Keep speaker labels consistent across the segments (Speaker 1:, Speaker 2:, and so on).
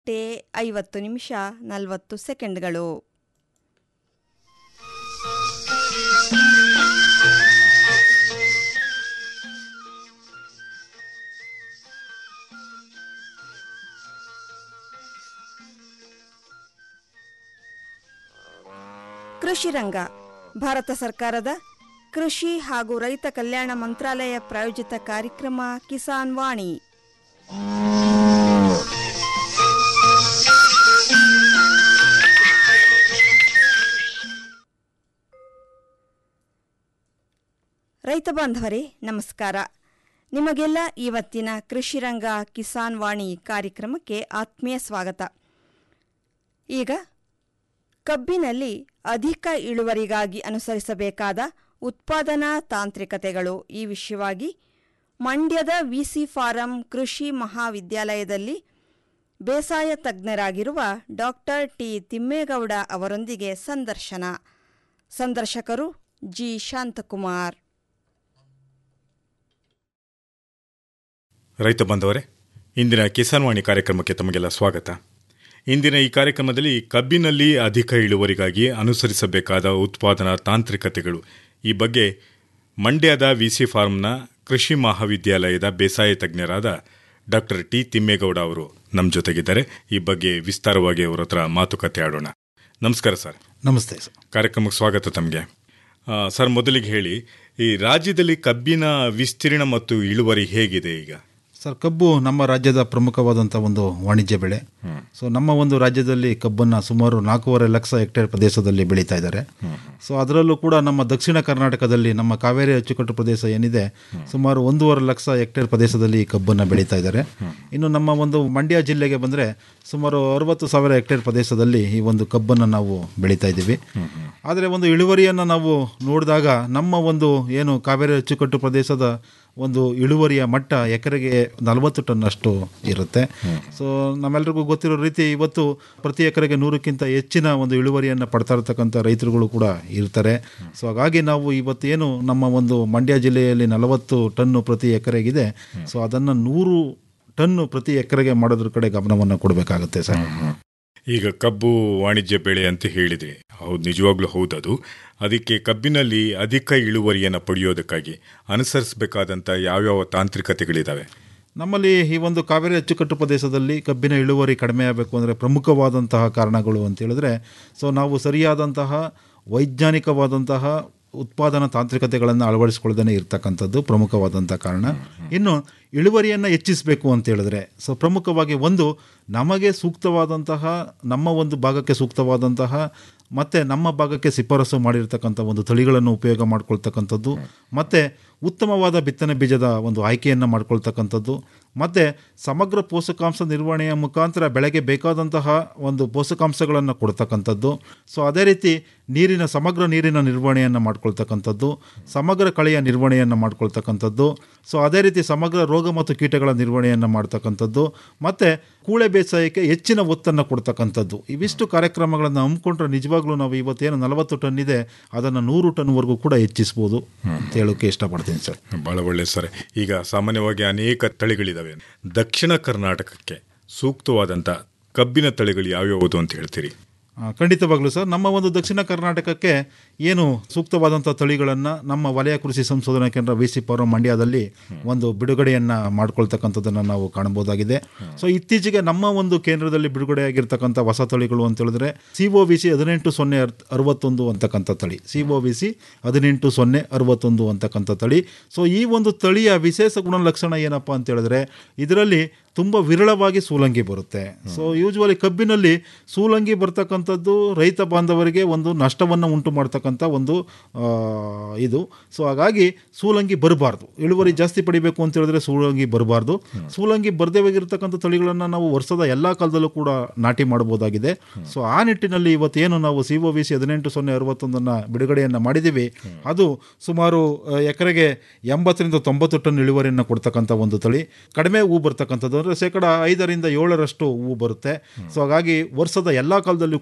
Speaker 1: ಗಂಟೆ ಐವತ್ತು ನಿಮಿಷ ನಲವತ್ತು ಸೆಕೆಂಡ್ಗಳು ಕೃಷಿ ರಂಗ ಭಾರತ ಸರ್ಕಾರದ ಕೃಷಿ ಹಾಗೂ ರೈತ ಕಲ್ಯಾಣ ಮಂತ್ರಾಲಯ ಪ್ರಾಯೋಜಿತ ಕಾರ್ಯಕ್ರಮ ಕಿಸಾನ್ ವಾಣಿ ರೈತ ಬಾಂಧವರೇ ನಮಸ್ಕಾರ ನಿಮಗೆಲ್ಲ ಇವತ್ತಿನ ಕೃಷಿ ರಂಗ ಕಿಸಾನ್ ವಾಣಿ ಕಾರ್ಯಕ್ರಮಕ್ಕೆ ಆತ್ಮೀಯ ಸ್ವಾಗತ ಈಗ ಕಬ್ಬಿನಲ್ಲಿ ಅಧಿಕ ಇಳುವರಿಗಾಗಿ ಅನುಸರಿಸಬೇಕಾದ ಉತ್ಪಾದನಾ ತಾಂತ್ರಿಕತೆಗಳು ಈ ವಿಷಯವಾಗಿ ಮಂಡ್ಯದ ವಿಸಿ ಫಾರಂ ಕೃಷಿ ಮಹಾವಿದ್ಯಾಲಯದಲ್ಲಿ ಬೇಸಾಯ ತಜ್ಞರಾಗಿರುವ ಡಾಕ್ಟರ್ ಟಿ ತಿಮ್ಮೇಗೌಡ ಅವರೊಂದಿಗೆ ಸಂದರ್ಶನ ಸಂದರ್ಶಕರು ಜಿ ಶಾಂತಕುಮಾರ್
Speaker 2: ರೈತ ಬಂಧವರೇ ಇಂದಿನ ಕಿಸಾನ್ ವಾಣಿ ಕಾರ್ಯಕ್ರಮಕ್ಕೆ ತಮಗೆಲ್ಲ ಸ್ವಾಗತ ಇಂದಿನ ಈ ಕಾರ್ಯಕ್ರಮದಲ್ಲಿ ಕಬ್ಬಿನಲ್ಲಿ ಅಧಿಕ ಇಳುವರಿಗಾಗಿ ಅನುಸರಿಸಬೇಕಾದ ಉತ್ಪಾದನಾ ತಾಂತ್ರಿಕತೆಗಳು ಈ ಬಗ್ಗೆ ಮಂಡ್ಯದ ವಿಸಿ ಫಾರ್ಮ್ನ ಕೃಷಿ ಮಹಾವಿದ್ಯಾಲಯದ ಬೇಸಾಯ ತಜ್ಞರಾದ ಡಾಕ್ಟರ್ ಟಿ ತಿಮ್ಮೇಗೌಡ ಅವರು ನಮ್ಮ ಜೊತೆಗಿದ್ದಾರೆ ಈ ಬಗ್ಗೆ ವಿಸ್ತಾರವಾಗಿ ಅವರ ಹತ್ರ ಮಾತುಕತೆ ಆಡೋಣ ನಮಸ್ಕಾರ ಸರ್
Speaker 3: ನಮಸ್ತೆ ಸರ್
Speaker 2: ಕಾರ್ಯಕ್ರಮಕ್ಕೆ ಸ್ವಾಗತ ತಮಗೆ ಸರ್ ಮೊದಲಿಗೆ ಹೇಳಿ ಈ ರಾಜ್ಯದಲ್ಲಿ ಕಬ್ಬಿನ ವಿಸ್ತೀರ್ಣ ಮತ್ತು ಇಳುವರಿ ಹೇಗಿದೆ ಈಗ
Speaker 3: ಸರ್ ಕಬ್ಬು ನಮ್ಮ ರಾಜ್ಯದ ಪ್ರಮುಖವಾದಂಥ ಒಂದು ವಾಣಿಜ್ಯ ಬೆಳೆ ಸೊ ನಮ್ಮ ಒಂದು ರಾಜ್ಯದಲ್ಲಿ ಕಬ್ಬನ್ನು ಸುಮಾರು ನಾಲ್ಕೂವರೆ ಲಕ್ಷ ಹೆಕ್ಟೇರ್ ಪ್ರದೇಶದಲ್ಲಿ ಬೆಳೀತಾ ಇದ್ದಾರೆ ಸೊ ಅದರಲ್ಲೂ ಕೂಡ ನಮ್ಮ ದಕ್ಷಿಣ ಕರ್ನಾಟಕದಲ್ಲಿ ನಮ್ಮ ಕಾವೇರಿ ಅಚ್ಚುಕಟ್ಟು ಪ್ರದೇಶ ಏನಿದೆ ಸುಮಾರು ಒಂದೂವರೆ ಲಕ್ಷ ಹೆಕ್ಟೇರ್ ಪ್ರದೇಶದಲ್ಲಿ ಈ ಕಬ್ಬನ್ನು ಬೆಳೀತಾ ಇದ್ದಾರೆ ಇನ್ನು ನಮ್ಮ ಒಂದು ಮಂಡ್ಯ ಜಿಲ್ಲೆಗೆ ಬಂದರೆ ಸುಮಾರು ಅರವತ್ತು ಸಾವಿರ ಹೆಕ್ಟೇರ್ ಪ್ರದೇಶದಲ್ಲಿ ಈ ಒಂದು ಕಬ್ಬನ್ನು ನಾವು ಬೆಳೀತಾ ಇದ್ದೀವಿ ಆದರೆ ಒಂದು ಇಳುವರಿಯನ್ನು ನಾವು ನೋಡಿದಾಗ ನಮ್ಮ ಒಂದು ಏನು ಕಾವೇರಿ ಅಚ್ಚುಕಟ್ಟು ಪ್ರದೇಶದ ಒಂದು ಇಳುವರಿಯ ಮಟ್ಟ ಎಕರೆಗೆ ನಲವತ್ತು ಟನ್ ಅಷ್ಟು ಇರುತ್ತೆ ಸೊ ನಮ್ಮೆಲ್ರಿಗೂ ಗೊತ್ತಿರೋ ರೀತಿ ಇವತ್ತು ಪ್ರತಿ ಎಕರೆಗೆ ನೂರಕ್ಕಿಂತ ಹೆಚ್ಚಿನ ಒಂದು ಇಳುವರಿಯನ್ನು ಪಡ್ತಾ ಇರ್ತಕ್ಕಂಥ ರೈತರುಗಳು ಕೂಡ ಇರ್ತಾರೆ ಸೊ ಹಾಗಾಗಿ ನಾವು ಇವತ್ತು ಏನು ನಮ್ಮ ಒಂದು ಮಂಡ್ಯ ಜಿಲ್ಲೆಯಲ್ಲಿ ನಲವತ್ತು ಟನ್ನು ಪ್ರತಿ ಎಕರೆಗಿದೆ ಸೊ ಅದನ್ನು ನೂರು ಟನ್ನು ಪ್ರತಿ ಎಕರೆಗೆ ಮಾಡೋದ್ರ ಕಡೆ ಗಮನವನ್ನು ಕೊಡಬೇಕಾಗುತ್ತೆ ಸರ್
Speaker 2: ಈಗ ಕಬ್ಬು ವಾಣಿಜ್ಯ ಬೆಳೆ ಅಂತ ಹೇಳಿದೆ ಹೌದು ನಿಜವಾಗ್ಲೂ ಹೌದದು ಅದಕ್ಕೆ ಕಬ್ಬಿನಲ್ಲಿ ಅಧಿಕ ಇಳುವರಿಯನ್ನು ಪಡೆಯೋದಕ್ಕಾಗಿ ಅನುಸರಿಸಬೇಕಾದಂಥ ಯಾವ್ಯಾವ ತಾಂತ್ರಿಕತೆಗಳಿದ್ದಾವೆ
Speaker 3: ನಮ್ಮಲ್ಲಿ ಈ ಒಂದು ಕಾವೇರಿ ಅಚ್ಚುಕಟ್ಟು ಪ್ರದೇಶದಲ್ಲಿ ಕಬ್ಬಿನ ಇಳುವರಿ ಕಡಿಮೆ ಆಗಬೇಕು ಅಂದರೆ ಪ್ರಮುಖವಾದಂತಹ ಕಾರಣಗಳು ಅಂತ ಹೇಳಿದ್ರೆ ಸೊ ನಾವು ಸರಿಯಾದಂತಹ ವೈಜ್ಞಾನಿಕವಾದಂತಹ ಉತ್ಪಾದನಾ ತಾಂತ್ರಿಕತೆಗಳನ್ನು ಅಳವಡಿಸ್ಕೊಳ್ಳದೇ ಇರ್ತಕ್ಕಂಥದ್ದು ಪ್ರಮುಖವಾದಂಥ ಕಾರಣ ಇನ್ನು ಇಳುವರಿಯನ್ನು ಹೆಚ್ಚಿಸಬೇಕು ಅಂತ ಹೇಳಿದ್ರೆ ಸೊ ಪ್ರಮುಖವಾಗಿ ಒಂದು ನಮಗೆ ಸೂಕ್ತವಾದಂತಹ ನಮ್ಮ ಒಂದು ಭಾಗಕ್ಕೆ ಸೂಕ್ತವಾದಂತಹ ಮತ್ತು ನಮ್ಮ ಭಾಗಕ್ಕೆ ಶಿಫಾರಸು ಮಾಡಿರ್ತಕ್ಕಂಥ ಒಂದು ತಳಿಗಳನ್ನು ಉಪಯೋಗ ಮಾಡ್ಕೊಳ್ತಕ್ಕಂಥದ್ದು ಮತ್ತು ಉತ್ತಮವಾದ ಬಿತ್ತನೆ ಬೀಜದ ಒಂದು ಆಯ್ಕೆಯನ್ನು ಮಾಡ್ಕೊಳ್ತಕ್ಕಂಥದ್ದು ಮತ್ತು ಸಮಗ್ರ ಪೋಷಕಾಂಶ ನಿರ್ವಹಣೆಯ ಮುಖಾಂತರ ಬೆಳೆಗೆ ಬೇಕಾದಂತಹ ಒಂದು ಪೋಷಕಾಂಶಗಳನ್ನು ಕೊಡ್ತಕ್ಕಂಥದ್ದು ಸೊ ಅದೇ ರೀತಿ ನೀರಿನ ಸಮಗ್ರ ನೀರಿನ ನಿರ್ವಹಣೆಯನ್ನು ಮಾಡ್ಕೊಳ್ತಕ್ಕಂಥದ್ದು ಸಮಗ್ರ ಕಳೆಯ ನಿರ್ವಹಣೆಯನ್ನು ಮಾಡ್ಕೊಳ್ತಕ್ಕಂಥದ್ದು ಸೊ ಅದೇ ರೀತಿ ಸಮಗ್ರ ರೋಗ ಮತ್ತು ಕೀಟಗಳ ನಿರ್ವಹಣೆಯನ್ನು ಮಾಡ್ತಕ್ಕಂಥದ್ದು ಮತ್ತು ಕೂಳೆ ಬೇಸಾಯಕ್ಕೆ ಹೆಚ್ಚಿನ ಒತ್ತನ್ನು ಕೊಡ್ತಕ್ಕಂಥದ್ದು ಇವಿಷ್ಟು ಕಾರ್ಯಕ್ರಮಗಳನ್ನು ಹಮ್ಮಿಕೊಂಡ್ರೆ ನಿಜವಾಗ್ಲೂ ನಾವು ಇವತ್ತೇನು ನಲವತ್ತು ಟನ್ ಇದೆ ಅದನ್ನು ನೂರು ಟನ್ವರೆಗೂ ಕೂಡ ಹೆಚ್ಚಿಸ್ಬೋದು ಅಂತ ಹೇಳೋಕ್ಕೆ ಇಷ್ಟಪಡ್ತೀನಿ ಸರ್
Speaker 2: ಭಾಳ ಒಳ್ಳೆ ಸರ್ ಈಗ ಸಾಮಾನ್ಯವಾಗಿ ಅನೇಕ ತಳಿಗಳಿದ್ದಾವೆ ದಕ್ಷಿಣ ಕರ್ನಾಟಕಕ್ಕೆ ಸೂಕ್ತವಾದಂಥ ಕಬ್ಬಿನ ತಳಿಗಳು ಯಾವ್ಯಾವುದು ಅಂತ ಹೇಳ್ತೀರಿ
Speaker 3: ಆ, ಖಂಡಿತವಾಗ್ಲೂ ಸರ್ ನಮ್ಮ ಒಂದು ದಕ್ಷಿಣ ಕರ್ನಾಟಕಕ್ಕೆ ಏನು ಸೂಕ್ತವಾದಂಥ ತಳಿಗಳನ್ನು ನಮ್ಮ ವಲಯ ಕೃಷಿ ಸಂಶೋಧನಾ ಕೇಂದ್ರ ವಿ ಸಿ ಪವರ್ ಮಂಡ್ಯದಲ್ಲಿ ಒಂದು ಬಿಡುಗಡೆಯನ್ನು ಮಾಡ್ಕೊಳ್ತಕ್ಕಂಥದ್ದನ್ನು ನಾವು ಕಾಣಬಹುದಾಗಿದೆ ಸೊ ಇತ್ತೀಚೆಗೆ ನಮ್ಮ ಒಂದು ಕೇಂದ್ರದಲ್ಲಿ ಬಿಡುಗಡೆಯಾಗಿರ್ತಕ್ಕಂಥ ಹೊಸ ತಳಿಗಳು ಅಂತ ಹೇಳಿದ್ರೆ ಸಿ ಒ ವಿ ಸಿ ಹದಿನೆಂಟು ಸೊನ್ನೆ ಅರ್- ಅರವತ್ತೊಂದು ಅಂತಕ್ಕಂಥ ತಳಿ ಸಿ ಒ ವಿ ಸಿ ಹದಿನೆಂಟು ಸೊನ್ನೆ ಅರವತ್ತೊಂದು ಅಂತಕ್ಕಂಥ ತಳಿ ಸೊ ಈ ಒಂದು ತಳಿಯ ವಿಶೇಷ ಗುಣಲಕ್ಷಣ ಏನಪ್ಪ ಅಂತ ಹೇಳಿದ್ರೆ ಇದರಲ್ಲಿ ತುಂಬ ವಿರಳವಾಗಿ ಸೂಲಂಗಿ ಬರುತ್ತೆ ಸೊ ಯೂಶ್ವಲಿ ಕಬ್ಬಿನಲ್ಲಿ ಸೂಲಂಗಿ ಬರ್ತಕ್ಕಂಥದ್ದು ರೈತ ಬಾಂಧವರಿಗೆ ಒಂದು ನಷ್ಟವನ್ನು ಉಂಟು ಮಾಡ್ತಕ್ಕಂಥ ಒಂದು ಆ, ಇದು ಸೊ ಹಾಗಾಗಿ ಸೂಲಂಗಿ ಬರಬಾರ್ದು ಇಳುವರಿ ಜಾಸ್ತಿ ಪಡಿಬೇಕು ಅಂತ ಹೇಳಿದ್ರೆ ಸೂಲಂಗಿ ಬರಬಾರ್ದು ಸೂಲಂಗಿ ಬರದೇ ಹೋಗಿರ್ತಕ್ಕಂಥ ತಳಿಗಳನ್ನು ನಾವು ವರ್ಷದ ಎಲ್ಲ ಕಾಲದಲ್ಲೂ ಕೂಡ ನಾಟಿ ಮಾಡಬಹುದಾಗಿದೆ ಸೊ ಆ ನಿಟ್ಟಿನಲ್ಲಿ ಇವತ್ತೇನು ನಾವು ಸಿ ಒ ವಿ ಸಿ ಹದಿನೆಂಟು ಸೊನ್ನೆ ಅರವತ್ತೊಂದನ್ನು ಬಿಡುಗಡೆಯನ್ನು ಮಾಡಿದ್ದೀವಿ ಅದು ಸುಮಾರು ಆ, ಎಕರೆಗೆ ಎಂಬತ್ತರಿಂದ ತೊಂಬತ್ತು ಟನ್ ಇಳುವರಿಯನ್ನು ಕೊಡ್ತಕ್ಕಂಥ ಒಂದು ತಳಿ ಕಡಿಮೆ ಹೂ ಬರ್ತಕ್ಕಂಥದ್ದು ಅಂದರೆ ಶೇಕಡ ಐದರಿಂದ ಏಳರಷ್ಟು ಹೂ ಬರುತ್ತೆ ಸೊ ಹಾಗಾಗಿ ವರ್ಷದ ಎಲ್ಲ ಕಾಲದಲ್ಲೂ ಕೂಡ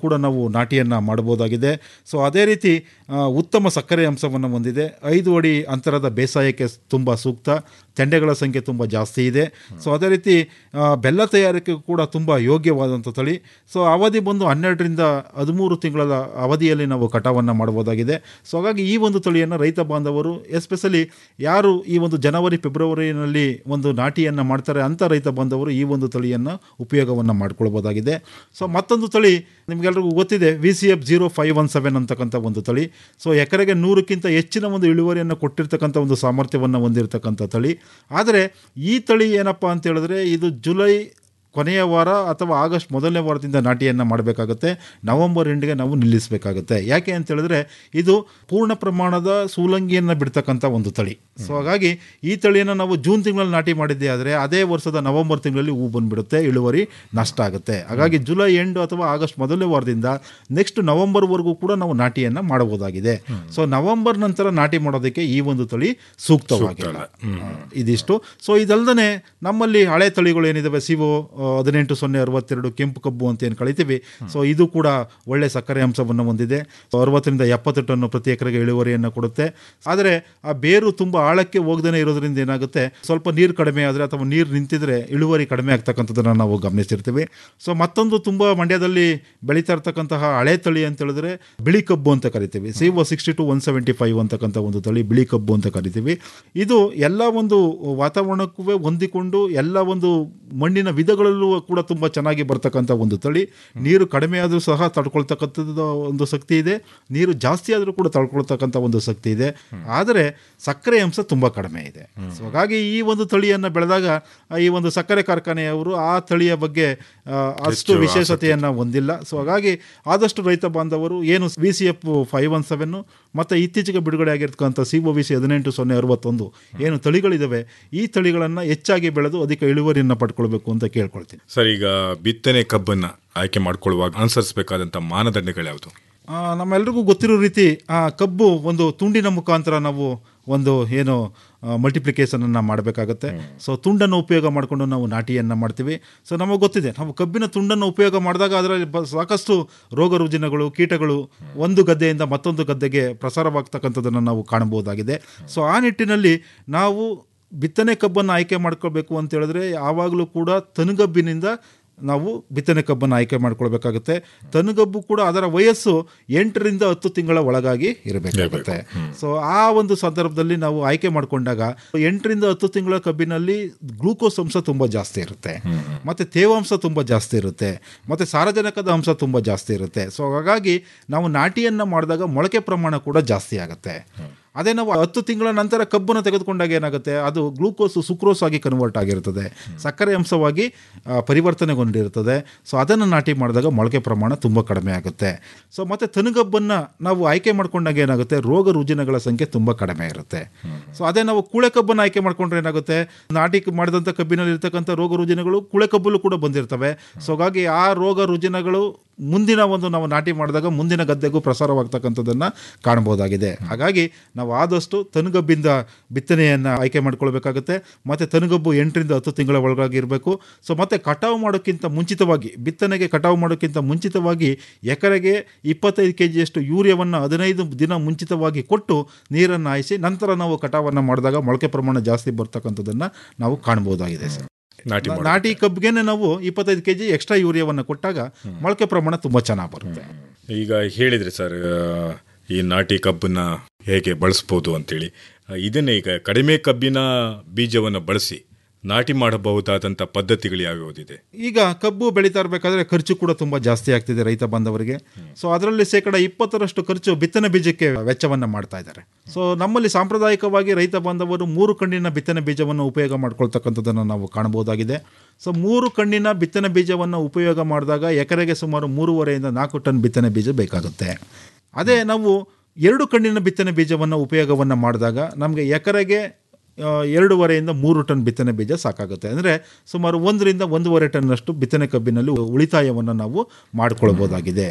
Speaker 3: ಕೂಡ ನಾವು ನಾಟಿಯನ್ನು ಮಾಡಬಹುದಾಗಿದೆ ಸೊ ಅದೇ ರೀತಿ ಆ, ಉತ್ತಮ ಸಕ್ಕರೆ ಅಂಶವನ್ನು ಹೊಂದಿದೆ ಐದು ಅಡಿ ಅಂತರದ ಬೇಸಾಯಕ್ಕೆ ತುಂಬ ಸೂಕ್ತ ತೆಂಡೆಗಳ ಸಂಖ್ಯೆ ತುಂಬ ಜಾಸ್ತಿ ಇದೆ ಸೊ ಅದೇ ರೀತಿ ಆ, ಬೆಲ್ಲ ತಯಾರಿಕೆಗೂ ಕೂಡ ತುಂಬ ಯೋಗ್ಯವಾದಂಥ ತಳಿ ಸೊ ಅವಧಿ ಬಂದು ಹನ್ನೆರಡರಿಂದ ಹದಿಮೂರು ತಿಂಗಳ ಅವಧಿಯಲ್ಲಿ ನಾವು ಕಟಾವನ್ನು ಮಾಡ್ಬೋದಾಗಿದೆ ಸೊ ಹಾಗಾಗಿ ಈ ಒಂದು ತಳಿಯನ್ನು ರೈತ ಬಾಂಧವರು ಎಸ್ಪೆಷಲಿ ಯಾರು ಈ ಒಂದು ಜನವರಿ ಫೆಬ್ರವರಿನಲ್ಲಿ ಒಂದು ನಾಟಿಯನ್ನು ಮಾಡ್ತಾರೆ ಅಂಥ ರೈತ ಬಾಂಧವರು ಈ ಒಂದು ತಳಿಯನ್ನು ಉಪಯೋಗವನ್ನು ಮಾಡ್ಕೊಳ್ಬೋದಾಗಿದೆ ಸೊ ಮತ್ತೊಂದು ತಳಿ ನಿಮಗೆಲ್ರಿಗೂ ಗೊತ್ತಿದೆ V C F zero five one seven ಅಂತಕ್ಕಂಥ ಒಂದು ತಳಿ ಸೊ ಎಕರೆಗೆ ನೂರಕ್ಕಿಂತ ಹೆಚ್ಚಿನ ಒಂದು ಇಳುವರಿಯನ್ನು ಕೊಟ್ಟಿರ್ತಕ್ಕಂಥ ಒಂದು ಸಾಮರ್ಥ್ಯವನ್ನು ಹೊಂದಿರತಕ್ಕಂಥ ತಳಿ ಆದರೆ ಈ ತಳಿ ಏನಪ್ಪ ಅಂತ ಹೇಳಿದ್ರೆ ಇದು ಜುಲೈ ಕೊನೆಯ ವಾರ ಅಥವಾ ಆಗಸ್ಟ್ ಮೊದಲನೇ ವಾರದಿಂದ ನಾಟಿಯನ್ನು ಮಾಡಬೇಕಾಗುತ್ತೆ ನವೆಂಬರ್ ಎಂಡಿಗೆ ನಾವು ನಿಲ್ಲಿಸಬೇಕಾಗುತ್ತೆ ಯಾಕೆ ಅಂತ ಹೇಳಿದ್ರೆ ಇದು ಪೂರ್ಣ ಪ್ರಮಾಣದ ಸೂಲಂಗಿಯನ್ನು ಬಿಡ್ತಕ್ಕಂಥ ಒಂದು ತಳಿ ಸೊ ಹಾಗಾಗಿ ಈ ತಳಿಯನ್ನು ನಾವು ಜೂನ್ ತಿಂಗಳಲ್ಲಿ ನಾಟಿ ಮಾಡಿದ್ದೆ ಆದರೆ ಅದೇ ವರ್ಷದ ನವೆಂಬರ್ ತಿಂಗಳಲ್ಲಿ ಹೂ ಬಂದುಬಿಡುತ್ತೆ ಇಳುವರಿ ನಷ್ಟ ಆಗುತ್ತೆ ಹಾಗಾಗಿ ಜುಲೈ ಎಂಡ್ ಅಥವಾ ಆಗಸ್ಟ್ ಮೊದಲನೇ ವಾರದಿಂದ ನೆಕ್ಸ್ಟ್ ನವೆಂಬರ್ವರೆಗೂ ಕೂಡ ನಾವು ನಾಟಿಯನ್ನು ಮಾಡಬಹುದಾಗಿದೆ ಸೊ ನವೆಂಬರ್ ನಂತರ ನಾಟಿ ಮಾಡೋದಕ್ಕೆ ಈ ಒಂದು ತಳಿ ಸೂಕ್ತವಾಗಿಲ್ಲ ಆ, ಇದಿಷ್ಟು ಸೊ ಇದಲ್ದೇ ನಮ್ಮಲ್ಲಿ ಹಳೆ ತಳಿಗಳು ಏನಿದಾವೆ ಸಿವೋ ಹದಿನೆಂಟು ಸೊನ್ನೆ ಅರವತ್ತೆರಡು ಕೆಂಪು ಕಬ್ಬು ಅಂತ ಏನು ಕಳಿತೀವಿ ಸೊ ಇದು ಕೂಡ ಒಳ್ಳೆ ಸಕ್ಕರೆ ಅಂಶವನ್ನು ಹೊಂದಿದೆ ಅರವತ್ತರಿಂದ ಎಪ್ಪತ್ತು ಟನ್ ಪ್ರತಿ ಎಕರೆಗೆ ಇಳುವರಿಯನ್ನು ಕೊಡುತ್ತೆ ಆದರೆ ಆ ಬೇರು ತುಂಬ ಆಳಕ್ಕೆ ಹೋಗದೇ ಇರೋದ್ರಿಂದ ಏನಾಗುತ್ತೆ ಸ್ವಲ್ಪ ನೀರು ಕಡಿಮೆ ಆದರೆ ಅಥವಾ ನೀರು ನಿಂತಿದ್ರೆ ಇಳುವರಿ ಕಡಿಮೆ ಆಗ್ತಕ್ಕಂಥದ್ದನ್ನು ನಾವು ಗಮನಿಸಿರ್ತೀವಿ ಸೊ ಮತ್ತೊಂದು ತುಂಬ ಮಂಡ್ಯದಲ್ಲಿ ಬೆಳೀತಾ ಇರ್ತಕ್ಕಂತಹ ಹಳೆ ತಳಿ ಅಂತ ಹೇಳಿದ್ರೆ ಬಿಳಿ ಕಬ್ಬು ಅಂತ ಕರಿತೀವಿ C O sixty two one seventy five ಅಂತಕ್ಕಂಥ ಒಂದು ತಳಿ ಬಿಳಿ ಕಬ್ಬು ಅಂತ ಕರಿತೀವಿ ಇದು ಎಲ್ಲ ಒಂದು ವಾತಾವರಣಕ್ಕೂ ಹೊಂದಿಕೊಂಡು ಎಲ್ಲ ಒಂದು ಮಣ್ಣಿನ ವಿಧಗಳಲ್ಲೂ ಕೂಡ ತುಂಬ ಚೆನ್ನಾಗಿ ಬರ್ತಕ್ಕಂಥ ಒಂದು ತಳಿ ನೀರು ಕಡಿಮೆ ಆದರೂ ಸಹ ತಡ್ಕೊಳ್ತಕ್ಕಂಥದ್ದು ಒಂದು ಶಕ್ತಿ ಇದೆ ನೀರು ಜಾಸ್ತಿ ಆದರೂ ಕೂಡ ತಡ್ಕೊಳ್ತಕ್ಕಂಥ ಒಂದು ಶಕ್ತಿ ಇದೆ ಆದರೆ ಸಕ್ಕರೆ ಅಂಶ ತುಂಬ ಕಡಿಮೆ ಇದೆ ಸೊ ಹಾಗಾಗಿ ಈ ಒಂದು ತಳಿಯನ್ನು ಬೆಳೆದಾಗ ಆ, ಈ ಒಂದು ಸಕ್ಕರೆ ಕಾರ್ಖಾನೆಯವರು ಆ ತಳಿಯ ಬಗ್ಗೆ ಆ, ಅಷ್ಟು ವಿಶೇಷತೆಯನ್ನು ಹೊಂದಿಲ್ಲ ಸೊ ಹಾಗಾಗಿ ಆದಷ್ಟು ರೈತ ಬಾಂಧವರು ಏನು V C F five one seven ಮತ್ತು ಇತ್ತೀಚೆಗೆ ಬಿಡುಗಡೆ ಆಗಿರ್ತಕ್ಕಂಥ ಸಿ ಒ ವಿ ಸಿ ಹದಿನೆಂಟು ಸೊನ್ನೆ ಅರವತ್ತೊಂದು ಏನು ತಳಿಗಳಿದ್ದಾವೆ ಈ ತಳಿಗಳನ್ನು ಹೆಚ್ಚಾಗಿ ಬೆಳೆದು ಅಧಿಕ ಇಳುವರಿಯನ್ನು ಪಡ್ಕೊಳ್ಬೇಕು ಅಂತ ಕೇಳ್ಕೊಳ್ತೀನಿ
Speaker 2: ಸರ್ ಈಗ ಬಿತ್ತನೆ ಕಬ್ಬನ್ನ ಆಯ್ಕೆ ಮಾಡ್ಕೊಳ್ಳುವಾಗ ಅನುಸರಿಸಬೇಕಾದಂಥ ಮಾನದಂಡಗಳ್ಯಾವುದು
Speaker 3: ಆ, ನಮ್ಮೆಲ್ರಿಗೂ ಗೊತ್ತಿರೋ ರೀತಿ ಆ ಕಬ್ಬು ಒಂದು ತುಂಡಿನ ಮುಖಾಂತರ ನಾವು ಒಂದು ಏನು ಮಲ್ಟಿಪ್ಲಿಕೇಶನನ್ನು ಮಾಡಬೇಕಾಗತ್ತೆ ಸೊ ತುಂಡನ್ನು ಉಪಯೋಗ ಮಾಡಿಕೊಂಡು ನಾವು ನಾಟಿಯನ್ನು ಮಾಡ್ತೀವಿ ಸೊ ನಮಗೆ ಗೊತ್ತಿದೆ ನಾವು ಕಬ್ಬಿನ ತುಂಡನ್ನು ಉಪಯೋಗ ಮಾಡಿದಾಗ ಅದರಲ್ಲಿ ಬ ಸಾಕಷ್ಟು ರೋಗ ರುಜಿನಗಳು ಕೀಟಗಳು ಒಂದು ಗದ್ದೆಯಿಂದ ಮತ್ತೊಂದು ಗದ್ದೆಗೆ ಪ್ರಸಾರವಾಗ್ತಕ್ಕಂಥದ್ದನ್ನು ನಾವು ಕಾಣಬಹುದಾಗಿದೆ ಸೊ ಆ ನಿಟ್ಟಿನಲ್ಲಿ ನಾವು ಬಿತ್ತನೆ ಕಬ್ಬನ್ನು ಆಯ್ಕೆ ಮಾಡ್ಕೋಬೇಕು ಅಂತ ಹೇಳಿದ್ರೆ ಯಾವಾಗಲೂ ಕೂಡ ತನುಗಬ್ಬಿನಿಂದ ನಾವು ಬಿತ್ತನೆ ಕಬ್ಬನ್ನು ಆಯ್ಕೆ ಮಾಡ್ಕೊಳ್ಬೇಕಾಗುತ್ತೆ ತನುಗಬ್ಬು ಕೂಡ ಅದರ ವಯಸ್ಸು ಎಂಟರಿಂದ ಹತ್ತು ತಿಂಗಳ ಒಳಗಾಗಿ ಇರಬೇಕಾಗುತ್ತೆ ಸೊ ಆ ಒಂದು ಸಂದರ್ಭದಲ್ಲಿ ನಾವು ಆಯ್ಕೆ ಮಾಡಿಕೊಂಡಾಗ ಎಂಟರಿಂದ ಹತ್ತು ತಿಂಗಳ ಕಬ್ಬಿನಲ್ಲಿ ಗ್ಲೂಕೋಸ್ ಅಂಶ ತುಂಬ ಜಾಸ್ತಿ ಇರುತ್ತೆ ಮತ್ತು ತೇವಾಂಶ ತುಂಬ ಜಾಸ್ತಿ ಇರುತ್ತೆ ಮತ್ತು ಸಾರಜನಕದ ಅಂಶ ತುಂಬ ಜಾಸ್ತಿ ಇರುತ್ತೆ ಸೊ ಹಾಗಾಗಿ ನಾವು ನಾಟಿಯನ್ನು ಮಾಡಿದಾಗ ಮೊಳಕೆ ಪ್ರಮಾಣ ಕೂಡ ಜಾಸ್ತಿ ಆಗುತ್ತೆ ಅದೇ ನಾವು ಹತ್ತು ತಿಂಗಳ ನಂತರ ಕಬ್ಬನ್ನು ತೆಗೆದುಕೊಂಡಾಗ ಏನಾಗುತ್ತೆ ಅದು ಗ್ಲೂಕೋಸ್ ಸುಕ್ರೋಸ್ ಆಗಿ ಕನ್ವರ್ಟ್ ಆಗಿರ್ತದೆ ಸಕ್ಕರೆ ಅಂಶವಾಗಿ ಆ, ಪರಿವರ್ತನೆಗೊಂಡಿರ್ತದೆ ಸೊ ಅದನ್ನು ನಾಟಿ ಮಾಡಿದಾಗ ಮೊಳಕೆ ಪ್ರಮಾಣ ತುಂಬ ಕಡಿಮೆ ಆಗುತ್ತೆ ಸೊ ಮತ್ತು ತನುಗಬ್ಬನ್ನು ನಾವು ಆಯ್ಕೆ ಮಾಡ್ಕೊಂಡಾಗ ಏನಾಗುತ್ತೆ ರೋಗ ರುಜಿನಗಳ ಸಂಖ್ಯೆ ತುಂಬ ಕಡಿಮೆ ಇರುತ್ತೆ ಸೊ ಅದೇ ನಾವು ಕೂಳೆ ಕಬ್ಬನ್ನು ಆಯ್ಕೆ ಮಾಡ್ಕೊಂಡ್ರೆ ಏನಾಗುತ್ತೆ ನಾಟಿ ಮಾಡಿದಂಥ ಕಬ್ಬಿನಲ್ಲಿ ಇರ್ತಕ್ಕಂಥ ರೋಗ ರುಜಿನಗಳು ಕೂಳೆ ಕಬ್ಬಲ್ಲೂ ಕೂಡ ಬಂದಿರ್ತವೆ ಸೊ ಹಾಗಾಗಿ ಆ ರೋಗ ರುಜಿನಗಳು ಮುಂದಿನ ಒಂದು ನಾವು ನಾಟಿ ಮಾಡಿದಾಗ ಮುಂದಿನ ಗದ್ದೆಗೂ ಪ್ರಸಾರವಾಗ್ತಕ್ಕಂಥದ್ದನ್ನು ಕಾಣ್ಬೋದಾಗಿದೆ ಹಾಗಾಗಿ ನಾವು ಆದಷ್ಟು ತನುಗಬ್ಬಿಂದ ಬಿತ್ತನೆಯನ್ನು ಆಯ್ಕೆ ಮಾಡ್ಕೊಳ್ಬೇಕಾಗುತ್ತೆ ಮತ್ತು ತನುಗಬ್ಬು ಎಂಟರಿಂದ ಹತ್ತು ತಿಂಗಳ ಒಳಗಾಗಿ ಇರಬೇಕು ಸೊ ಮತ್ತು ಕಟಾವು ಮಾಡೋಕ್ಕಿಂತ ಮುಂಚಿತವಾಗಿ ಬಿತ್ತನೆಗೆ ಕಟಾವು ಮಾಡೋಕ್ಕಿಂತ ಮುಂಚಿತವಾಗಿ ಎಕರೆಗೆ ಇಪ್ಪತ್ತೈದು ಕೆ ಜಿಯಷ್ಟು ಯೂರಿಯಾವನ್ನು ಹದಿನೈದು ದಿನ ಮುಂಚಿತವಾಗಿ ಕೊಟ್ಟು ನೀರನ್ನು ಹಾಯಿಸಿ ನಂತರ ನಾವು ಕಟಾವನ್ನು ಮಾಡಿದಾಗ ಮೊಳಕೆ ಪ್ರಮಾಣ ಜಾಸ್ತಿ ಬರ್ತಕ್ಕಂಥದ್ದನ್ನು ನಾವು ಕಾಣ್ಬೋದಾಗಿದೆ ಸರ್
Speaker 2: ನಾಟಿ ಮಾಡೋದು.
Speaker 3: ನಾಟಿ ಕಬ್ಬಿಗೆ ನಾವು ಇಪ್ಪತ್ತೈದು ಕೆ ಜಿ ಎಕ್ಸ್ಟ್ರಾ ಯೂರಿಯಾವನ್ನು ಕೊಟ್ಟಾಗ ಮೊಳಕೆ ಪ್ರಮಾಣ ತುಂಬ ಚೆನ್ನಾಗಿ ಬರುತ್ತೆ
Speaker 2: ಈಗ ಹೇಳಿದ್ರಿ ಸರ್ ಆ, ಈ ನಾಟಿ ಕಬ್ಬನ್ನ ಹೇಗೆ ಬಳಸ್ಬೋದು ಅಂತೇಳಿ ಆ, ಇದನ್ನೇ ಈಗ ಕಡಿಮೆ ಕಬ್ಬಿನ ಬೀಜವನ್ನು ಬಳಸಿ ನಾಟಿ ಮಾಡಬಹುದಾದಂಥ ಪದ್ಧತಿಗಳು ಯಾವ್ಯಾವುದಿದೆ
Speaker 3: ಈಗ ಕಬ್ಬು ಬೆಳೀತಾ ಇರಬೇಕಾದ್ರೆ ಖರ್ಚು ಕೂಡ ತುಂಬ ಜಾಸ್ತಿ ಆಗ್ತಿದೆ ರೈತ ಬಾಂಧವರಿಗೆ ಸೊ ಅದರಲ್ಲಿ ಶೇಕಡ ಇಪ್ಪತ್ತರಷ್ಟು ಖರ್ಚು ಬಿತ್ತನೆ ಬೀಜಕ್ಕೆ ವೆಚ್ಚವನ್ನು ಮಾಡ್ತಾ ಇದ್ದಾರೆ ಸೊ ನಮ್ಮಲ್ಲಿ ಸಾಂಪ್ರದಾಯಿಕವಾಗಿ ರೈತ ಬಾಂಧವರು ಮೂರು ಕಣ್ಣಿನ ಬಿತ್ತನೆ ಬೀಜವನ್ನು ಉಪಯೋಗ ಮಾಡ್ಕೊಳ್ತಕ್ಕಂಥದ್ದನ್ನು ನಾವು ಕಾಣಬಹುದಾಗಿದೆ ಸೊ ಮೂರು ಕಣ್ಣಿನ ಬಿತ್ತನೆ ಬೀಜವನ್ನು ಉಪಯೋಗ ಮಾಡಿದಾಗ ಎಕರೆಗೆ ಸುಮಾರು ಮೂರುವರೆಯಿಂದ ನಾಲ್ಕು ಟನ್ ಬಿತ್ತನೆ ಬೀಜ ಬೇಕಾಗುತ್ತೆ ಅದೇ ನಾವು ಎರಡು ಕಣ್ಣಿನ ಬಿತ್ತನೆ ಬೀಜವನ್ನು ಉಪಯೋಗವನ್ನು ಮಾಡಿದಾಗ ನಮಗೆ ಎಕರೆಗೆ ಆ, ಎರಡೂವರೆಯಿಂದ ಮೂರು ಟನ್ ಬಿತ್ತನೆ ಬೀಜ ಸಾಕಾಗುತ್ತೆ ಅಂದರೆ ಸುಮಾರು ಒಂದರಿಂದ ಒಂದೂವರೆ ಟನ್ನಷ್ಟು ಬಿತ್ತನೆ ಕಬ್ಬಿನಲ್ಲಿ ಉಳಿತಾಯವನ್ನು ನಾವು ಮಾಡ್ಕೊಳ್ಬೋದಾಗಿದೆ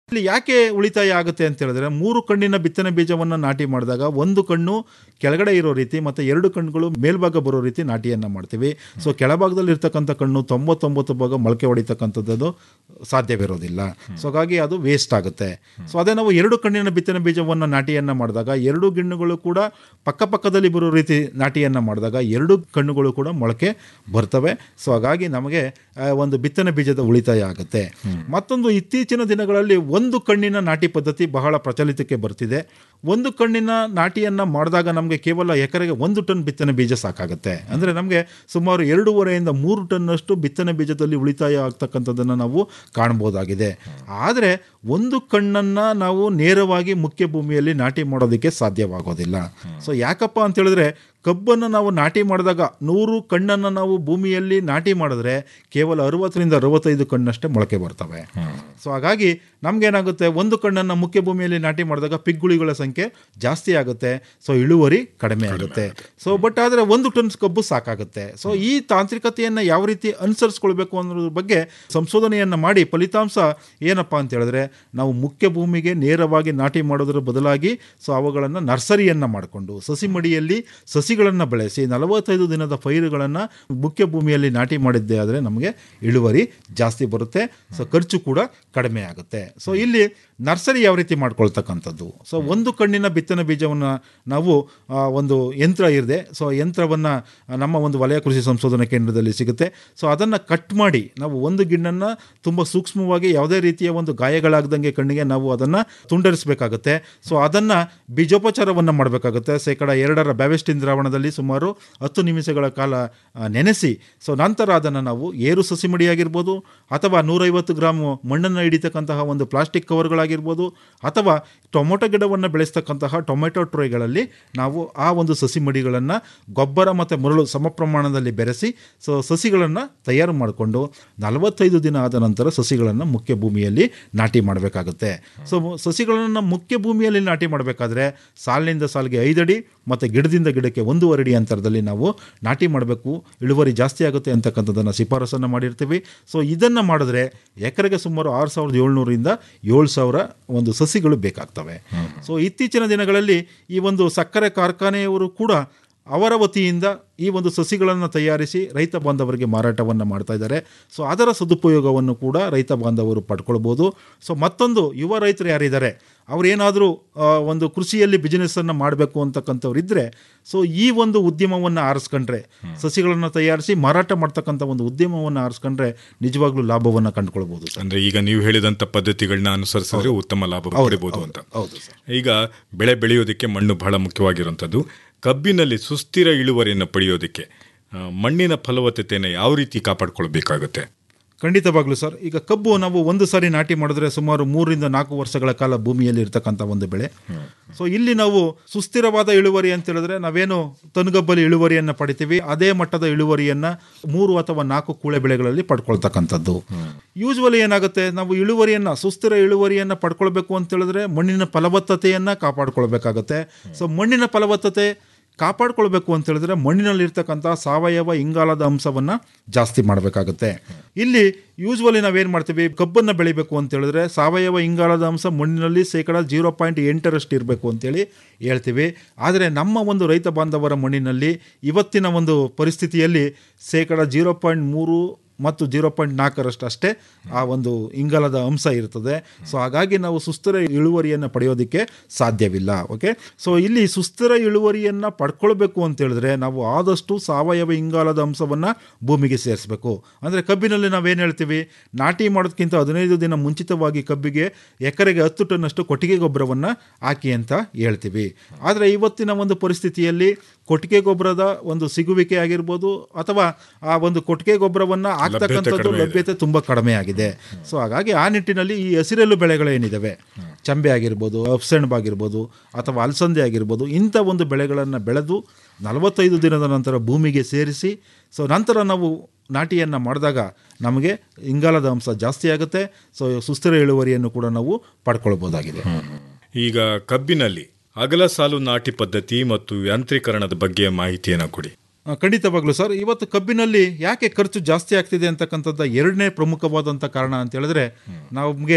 Speaker 3: ಇಲ್ಲಿ ಯಾಕೆ ಉಳಿತಾಯ ಆಗುತ್ತೆ ಅಂತ ಹೇಳಿದ್ರೆ ಮೂರು ಕಣ್ಣಿನ ಬಿತ್ತನೆ ಬೀಜವನ್ನು ನಾಟಿ ಮಾಡಿದಾಗ ಒಂದು ಕಣ್ಣು ಕೆಳಗಡೆ ಇರೋ ರೀತಿ ಮತ್ತು ಎರಡು ಕಣ್ಣುಗಳು ಮೇಲ್ಭಾಗ ಬರೋ ರೀತಿ ನಾಟಿಯನ್ನು ಮಾಡ್ತೀವಿ ಸೊ ಕೆಳಭಾಗದಲ್ಲಿ ಇರ್ತಕ್ಕಂಥ ಕಣ್ಣು ತೊಂಬತ್ತೊಂಬತ್ತು ಭಾಗ ಮೊಳಕೆ ಹೊಡಿತಕ್ಕಂಥದ್ದು ಸಾಧ್ಯವಿರೋದಿಲ್ಲ ಸೊ ಹಾಗಾಗಿ ಅದು ವೇಸ್ಟ್ ಆಗುತ್ತೆ ಸೊ ಅದೇ ನಾವು ಎರಡು ಕಣ್ಣಿನ ಬಿತ್ತನೆ ಬೀಜವನ್ನು ನಾಟಿಯನ್ನು ಮಾಡಿದಾಗ ಎರಡು ಗಿಣ್ಣುಗಳು ಕೂಡ ಪಕ್ಕಪಕ್ಕದಲ್ಲಿ ಬರೋ ರೀತಿ ನಾಟಿಯನ್ನು ಮಾಡಿದಾಗ ಎರಡು ಕಣ್ಣುಗಳು ಕೂಡ ಮೊಳಕೆ ಬರ್ತವೆ ಸೊ ಹಾಗಾಗಿ ನಮಗೆ ಆ, ಒಂದು ಬಿತ್ತನೆ ಬೀಜದ ಉಳಿತಾಯ ಆಗುತ್ತೆ ಮತ್ತೊಂದು ಇತ್ತೀಚಿನ ದಿನಗಳಲ್ಲಿ ಒಂದು ಕಣ್ಣಿನ ನಾಟಿ ಪದ್ಧತಿ ಬಹಳ ಪ್ರಚಲಿತಕ್ಕೆ ಬರ್ತಿದೆ ಒಂದು ಕಣ್ಣಿನ ನಾಟಿಯನ್ನು ಮಾಡಿದಾಗ ನಮಗೆ ಕೇವಲ ಎಕರೆಗೆ ಒಂದು ಟನ್ ಬಿತ್ತನೆ ಬೀಜ ಸಾಕಾಗುತ್ತೆ ಅಂದರೆ ನಮಗೆ ಸುಮಾರು ಎರಡೂವರೆಯಿಂದ ಮೂರು ಟನ್ನಷ್ಟು ಬಿತ್ತನೆ ಬೀಜದಲ್ಲಿ ಉಳಿತಾಯ ಆಗ್ತಕ್ಕಂಥದ್ದನ್ನು ನಾವು ಕಾಣ್ಬೋದಾಗಿದೆ ಆದರೆ ಒಂದು ಕಣ್ಣನ್ನು ನಾವು ನೇರವಾಗಿ ಮುಖ್ಯ ಭೂಮಿಯಲ್ಲಿ ನಾಟಿ ಮಾಡೋದಕ್ಕೆ ಸಾಧ್ಯವಾಗೋದಿಲ್ಲ ಸೊ ಯಾಕಪ್ಪ ಅಂತ ಹೇಳಿದ್ರೆ ಕಬ್ಬನ್ನು ನಾವು ನಾಟಿ ಮಾಡಿದಾಗ ನೂರು ಕಣ್ಣನ್ನು ನಾವು ಭೂಮಿಯಲ್ಲಿ ನಾಟಿ ಮಾಡಿದ್ರೆ ಕೇವಲ ಅರವತ್ತರಿಂದ ಅರವತ್ತೈದು ಕಣ್ಣಷ್ಟೇ ಮೊಳಕೆ ಬರ್ತವೆ ಸೊ ಹಾಗಾಗಿ ನಮಗೇನಾಗುತ್ತೆ ಒಂದು ಕಣ್ಣನ್ನು ಮುಖ್ಯ ಭೂಮಿಯಲ್ಲಿ ನಾಟಿ ಮಾಡಿದಾಗ ಪಿಗ್ಗುಳಿಗಳ ಸಂಖ್ಯೆ ಜಾಸ್ತಿ ಆಗುತ್ತೆ ಸೊ ಇಳುವರಿ ಕಡಿಮೆ ಆಗುತ್ತೆ ಸೊ ಬಟ್ ಆದರೆ ಒಂದು ಟನ್ ಕಬ್ಬು ಸಾಕಾಗುತ್ತೆ ಸೊ ಈ ತಾಂತ್ರಿಕತೆಯನ್ನು ಯಾವ ರೀತಿ ಅನುಸರಿಸ್ಕೊಳ್ಬೇಕು ಅನ್ನೋದ್ರ ಬಗ್ಗೆ ಸಂಶೋಧನೆಯನ್ನು ಮಾಡಿ ಫಲಿತಾಂಶ ಏನಪ್ಪ ಅಂತ ಹೇಳಿದ್ರೆ ನಾವು ಮುಖ್ಯ ಭೂಮಿಗೆ ನೇರವಾಗಿ ನಾಟಿ ಮಾಡೋದ್ರ ಬದಲಾಗಿ ಸೊ ಅವುಗಳನ್ನು ನರ್ಸರಿಯನ್ನು ಮಾಡಿಕೊಂಡು ಸಸಿ ಮಡಿಯಲ್ಲಿ ಸಸಿಗಳನ್ನು ಬೆಳೆಸಿ ನಲವತ್ತೈದು ದಿನದ ಪೈರುಗಳನ್ನು ಮುಖ್ಯ ಭೂಮಿಯಲ್ಲಿ ನಾಟಿ ಮಾಡಿದ್ದೇ ಆದರೆ ನಮಗೆ ಇಳುವರಿ ಜಾಸ್ತಿ ಬರುತ್ತೆ ಸೊ ಖರ್ಚು ಕೂಡ ಕಡಿಮೆ ಆಗುತ್ತೆ ಸೊ ಇಲ್ಲಿ ನರ್ಸರಿ ಯಾವ ರೀತಿ ಮಾಡ್ಕೊಳ್ತಕ್ಕಂಥದ್ದು ಸೊ ಒಂದು ಕಣ್ಣಿನ ಬಿತ್ತನೆ ಬೀಜವನ್ನು ನಾವು ಆ, ಒಂದು ಯಂತ್ರ ಇದೆ ಸೊ ಯಂತ್ರವನ್ನು ನಮ್ಮ ಒಂದು ವಲಯ ಕೃಷಿ ಸಂಶೋಧನಾ ಕೇಂದ್ರದಲ್ಲಿ ಸಿಗುತ್ತೆ ಸೊ ಅದನ್ನು ಕಟ್ ಮಾಡಿ ನಾವು ಒಂದು ಗಿಣ್ಣನ್ನು ತುಂಬ ಸೂಕ್ಷ್ಮವಾಗಿ ಯಾವುದೇ ರೀತಿಯ ಒಂದು ಗಾಯಗಳಾಗದಂಗೆ ಕಣ್ಣಿಗೆ ನಾವು ಅದನ್ನು ತುಂಡರಿಸಬೇಕಾಗುತ್ತೆ ಸೊ ಅದನ್ನು ಬೀಜೋಪಚಾರವನ್ನು ಮಾಡಬೇಕಾಗುತ್ತೆ ಶೇಕಡ ಎರಡರ ಬ್ಯಾವೆಸ್ಟಿನ್ ದ್ರಾವಣದಲ್ಲಿ ಸುಮಾರು ಹತ್ತು ನಿಮಿಷಗಳ ಕಾಲ ಆ, ನೆನೆಸಿ ಸೊ ನಂತರ ಅದನ್ನು ನಾವು ಏರು ಸಸಿ ಮಡಿಯಾಗಿರ್ಬೋದು ಅಥವಾ ನೂರೈವತ್ತು ಗ್ರಾಮ್ ಮಣ್ಣನ್ನು ಹಿಡಿತಕ್ಕಂತಹ ಒಂದು ಪ್ಲಾಸ್ಟಿಕ್ ಕವರ್ಗಳಾಗಿರ್ಬೋದು ಅಥವಾ ಟೊಮೊಟೊ ಗಿಡವನ್ನು ಬೆಳೆಸ್ತಕ್ಕಂತಹ ಟೊಮೆಟೊ ಟ್ರೇಗಳಲ್ಲಿ ನಾವು ಆ ಒಂದು ಸಸಿ ಮಡಿಗಳನ್ನು ಗೊಬ್ಬರ ಮತ್ತು ಮರಳು ಸಮ ಪ್ರಮಾಣದಲ್ಲಿ ಬೆರೆಸಿ ಸೊ ಸಸಿಗಳನ್ನು ತಯಾರು ಮಾಡಿಕೊಂಡು ನಲವತ್ತೈದು ದಿನ ಆದ ನಂತರ ಸಸಿಗಳನ್ನು ಮುಖ್ಯ ಭೂಮಿಯಲ್ಲಿ ನಾಟಿ ಮಾಡಬೇಕಾಗುತ್ತೆ ಸೊ ಸಸಿಗಳನ್ನು ಮುಖ್ಯ ಭೂಮಿಯಲ್ಲಿ ನಾಟಿ ಮಾಡಬೇಕಾದ್ರೆ ಸಾಲಿನಿಂದ ಸಾಲಿಗೆ ಐದಡಿ ಮತ್ತು ಗಿಡದಿಂದ ಗಿಡಕ್ಕೆ ಒಂದೂವರೆ ಅಡಿ ಅಂತರದಲ್ಲಿ ನಾವು ನಾಟಿ ಮಾಡಬೇಕು ಇಳುವರಿ ಜಾಸ್ತಿ ಆಗುತ್ತೆ ಅಂತಕ್ಕಂಥದ್ದನ್ನು ಶಿಫಾರಸನ್ನು ಮಾಡಿರ್ತೀವಿ ಸೊ ಇದನ್ನು ಮಾಡಿದ್ರೆ ಎಕರೆಗೆ ಸುಮಾರು ಆರು ಸಾವಿರದ ಏಳ್ನೂರಿಂದ ಏಳು ಸಾವಿರ ಒಂದು ಸಸಿಗಳು ಬೇಕಾಗ್ತವೆ ಸೊ ಇತ್ತೀಚಿನ ದಿನಗಳಲ್ಲಿ ಈ ಒಂದು ಸಕ್ಕರೆ ಕಾರ್ಖಾನೆಯವರು ಕೂಡ ಅವರ ವತಿಯಿಂದ ಈ ಒಂದು ಸಸಿಗಳನ್ನು ತಯಾರಿಸಿ ರೈತ ಬಾಂಧವರಿಗೆ ಮಾರಾಟವನ್ನು ಮಾಡ್ತಾ ಇದ್ದಾರೆ ಸೊ ಅದರ ಸದುಪಯೋಗವನ್ನು ಕೂಡ ರೈತ ಬಾಂಧವರು ಪಡ್ಕೊಳ್ಬೋದು ಸೊ ಮತ್ತೊಂದು ಯುವ ರೈತರು ಯಾರಿದ್ದಾರೆ ಅವರೇನಾದರೂ ಒಂದು ಕೃಷಿಯಲ್ಲಿ ಬಿಸ್ನೆಸ್ಸನ್ನು ಮಾಡಬೇಕು ಅಂತಕ್ಕಂಥವ್ರು ಇದ್ದರೆ ಸೊ ಈ ಒಂದು ಉದ್ಯಮವನ್ನು ಆರಿಸ್ಕೊಂಡ್ರೆ ಸಸಿಗಳನ್ನು ತಯಾರಿಸಿ ಮಾರಾಟ ಮಾಡ್ತಕ್ಕಂಥ ಒಂದು ಉದ್ಯಮವನ್ನು ಆರಿಸ್ಕೊಂಡ್ರೆ ನಿಜವಾಗ್ಲೂ ಲಾಭವನ್ನು ಕಂಡುಕೊಳ್ಬೋದು ಸರ್
Speaker 2: ಅಂದ್ರೆ ಈಗ ನೀವು ಹೇಳಿದಂತ ಪದ್ಧತಿಗಳನ್ನ ಅನುಸರಿಸಿದ್ರೆ ಉತ್ತಮ ಲಾಭ ಪಡಿಬಹುದು ಅಂತ
Speaker 3: ಹೌದು ಸರ್
Speaker 2: ಈಗ ಬೆಳೆ ಬೆಳೆಯೋದಕ್ಕೆ ಮಣ್ಣು ಬಹಳ ಮುಖ್ಯವಾಗಿರುವಂಥದ್ದು ಕಬ್ಬಿನಲ್ಲಿ ಸುಸ್ಥಿರ ಇಳುವರಿಯನ್ನು ಪಡೆಯೋದಕ್ಕೆ ಆ, ಮಣ್ಣಿನ ಫಲವತ್ತತೆಯನ್ನು ಯಾವ ರೀತಿ ಕಾಪಾಡ್ಕೊಳ್ಬೇಕಾಗುತ್ತೆ
Speaker 3: ಖಂಡಿತವಾಗ್ಲೂ ಸರ್ ಈಗ ಕಬ್ಬು ನಾವು ಒಂದು ಸಾರಿ ನಾಟಿ ಮಾಡಿದ್ರೆ ಸುಮಾರು ಮೂರರಿಂದ ನಾಲ್ಕು ವರ್ಷಗಳ ಕಾಲ ಭೂಮಿಯಲ್ಲಿ ಇರ್ತಕ್ಕಂಥ ಒಂದು ಬೆಳೆ ಸೊ ಇಲ್ಲಿ ನಾವು ಸುಸ್ಥಿರವಾದ ಇಳುವರಿ ಅಂತ ಹೇಳಿದ್ರೆ ನಾವೇನು ತನುಗಬ್ಬಲಿ ಇಳುವರಿಯನ್ನು ಪಡಿತೀವಿ ಅದೇ ಮಟ್ಟದ ಇಳುವರಿಯನ್ನ ಮೂರು ಅಥವಾ ನಾಲ್ಕು ಕೂಳೆ ಬೆಳೆಗಳಲ್ಲಿ ಪಡ್ಕೊಳ್ತಕ್ಕಂಥದ್ದು ಯೂಶ್ವಲಿ ಏನಾಗುತ್ತೆ ನಾವು ಇಳುವರಿಯನ್ನ ಸುಸ್ಥಿರ ಇಳುವರಿಯನ್ನ ಪಡ್ಕೊಳ್ಬೇಕು ಅಂತ ಹೇಳಿದ್ರೆ ಮಣ್ಣಿನ ಫಲವತ್ತತೆಯನ್ನ ಕಾಪಾಡ್ಕೊಳ್ಬೇಕಾಗತ್ತೆ ಸೊ ಮಣ್ಣಿನ ಫಲವತ್ತತೆ ಕಾಪಾಡ್ಕೊಳ್ಬೇಕು ಅಂತ ಹೇಳಿದ್ರೆ ಮಣ್ಣಿನಲ್ಲಿರ್ತಕ್ಕಂಥ ಸಾವಯವ ಇಂಗಾಲದ ಅಂಶವನ್ನು ಜಾಸ್ತಿ ಮಾಡಬೇಕಾಗುತ್ತೆ ಇಲ್ಲಿ ಯೂಶ್ವಲಿ ನಾವೇನು ಮಾಡ್ತೀವಿ ಕಬ್ಬನ್ನು ಬೆಳಿಬೇಕು ಅಂತ ಹೇಳಿದ್ರೆ ಸಾವಯವ ಇಂಗಾಲದ ಅಂಶ ಮಣ್ಣಿನಲ್ಲಿ ಶೇಕಡ ಜೀರೋ ಪಾಯಿಂಟ್ ಎಂಟರಷ್ಟು ಇರಬೇಕು ಅಂತೇಳಿ ಹೇಳ್ತೀವಿ ಆದರೆ ನಮ್ಮ ಒಂದು ರೈತ ಬಾಂಧವರ ಮಣ್ಣಿನಲ್ಲಿ ಇವತ್ತಿನ ಒಂದು ಪರಿಸ್ಥಿತಿಯಲ್ಲಿ ಶೇಕಡ ಜೀರೋ ಪಾಯಿಂಟ್ ಮೂರು ಮತ್ತು ಜೀರೋ ಪಾಯಿಂಟ್ ನಾಲ್ಕರಷ್ಟು ಅಷ್ಟೇ ಆ ಒಂದು ಇಂಗಾಲದ ಅಂಶ ಇರ್ತದೆ ಸೊ ಹಾಗಾಗಿ ನಾವು ಸುಸ್ಥಿರ ಇಳುವರಿಯನ್ನು ಪಡೆಯೋದಕ್ಕೆ ಸಾಧ್ಯವಿಲ್ಲ ಓಕೆ ಸೊ ಇಲ್ಲಿ ಸುಸ್ಥಿರ ಇಳುವರಿಯನ್ನು ಪಡ್ಕೊಳ್ಬೇಕು ಅಂತ ಹೇಳಿದ್ರೆ ನಾವು ಆದಷ್ಟು ಸಾವಯವ ಇಂಗಾಲದ ಅಂಶವನ್ನು ಭೂಮಿಗೆ ಸೇರಿಸಬೇಕು ಅಂದರೆ ಕಬ್ಬಿನಲ್ಲಿ ನಾವೇನು ಹೇಳ್ತೀವಿ ನಾಟಿ ಮಾಡೋದಕ್ಕಿಂತ ಹದಿನೈದು ದಿನ ಮುಂಚಿತವಾಗಿ ಕಬ್ಬಿಗೆ ಎಕರೆಗೆ ಹತ್ತು ಟನ್ನಷ್ಟು ಕೊಟ್ಟಿಗೆ ಗೊಬ್ಬರವನ್ನು ಹಾಕಿ ಅಂತ ಹೇಳ್ತೀವಿ ಆದರೆ ಇವತ್ತಿನ ಒಂದು ಪರಿಸ್ಥಿತಿಯಲ್ಲಿ ಕೊಟ್ಟಿಗೆ ಗೊಬ್ಬರದ ಒಂದು ಸಿಗುವಿಕೆ ಆಗಿರ್ಬೋದು ಅಥವಾ ಆ ಒಂದು ಕೊಟ್ಟಿಗೆ ಗೊಬ್ಬರವನ್ನು ಆಗ್ತಕ್ಕಂಥದ್ದು
Speaker 2: ಕಡಿಮೆ ಇದೆ.
Speaker 3: ಲಭ್ಯತೆ ತುಂಬ ಕಡಿಮೆ ಆಗಿದೆ ಸೊ ಹಾಗಾಗಿ ಆ ನಿಟ್ಟಿನಲ್ಲಿ ಈ ಹಸಿರೆಲ್ಲು ಬೆಳೆಗಳೇನಿದ್ದಾವೆ ಚಂಬೆ ಆಗಿರ್ಬೋದು ಅಪ್ಸೆಣಬ್ ಆಗಿರ್ಬೋದು ಅಥವಾ ಅಲಸಂದೆ ಆಗಿರ್ಬೋದು ಇಂಥ ಒಂದು ಬೆಳೆಗಳನ್ನು ಬೆಳೆದು ನಲವತ್ತೈದು ದಿನದ ನಂತರ ಭೂಮಿಗೆ ಸೇರಿಸಿ ಸೊ ನಂತರ ನಾವು ನಾಟಿಯನ್ನು ಮಾಡಿದಾಗ ನಮಗೆ ಇಂಗಾಲದ ಅಂಶ ಜಾಸ್ತಿ ಆಗುತ್ತೆ ಸೊ ಸುಸ್ಥಿರ ಇಳುವರಿಯನ್ನು ಕೂಡ ನಾವು ಪಡ್ಕೊಳ್ಬೋದಾಗಿದೆ
Speaker 2: ಈಗ ಕಬ್ಬಿನಲ್ಲಿ ಅಗಲ ಸಾಲು ನಾಟಿ ಪದ್ಧತಿ ಮತ್ತು ಯಾಂತ್ರೀಕರಣದ ಬಗ್ಗೆ ಮಾಹಿತಿಯನ್ನು ಕೊಡಿ
Speaker 3: ಆ, ಖಂಡಿತವಾಗ್ಲೂ ಸರ್ ಇವತ್ತು ಕಬ್ಬಿನಲ್ಲಿ ಯಾಕೆ ಖರ್ಚು ಜಾಸ್ತಿ ಆಗ್ತಿದೆ ಅಂತಕ್ಕಂಥದ್ದು ಎರಡನೇ ಪ್ರಮುಖವಾದಂಥ ಕಾರಣ ಅಂತ ಹೇಳಿದ್ರೆ ನಮಗೆ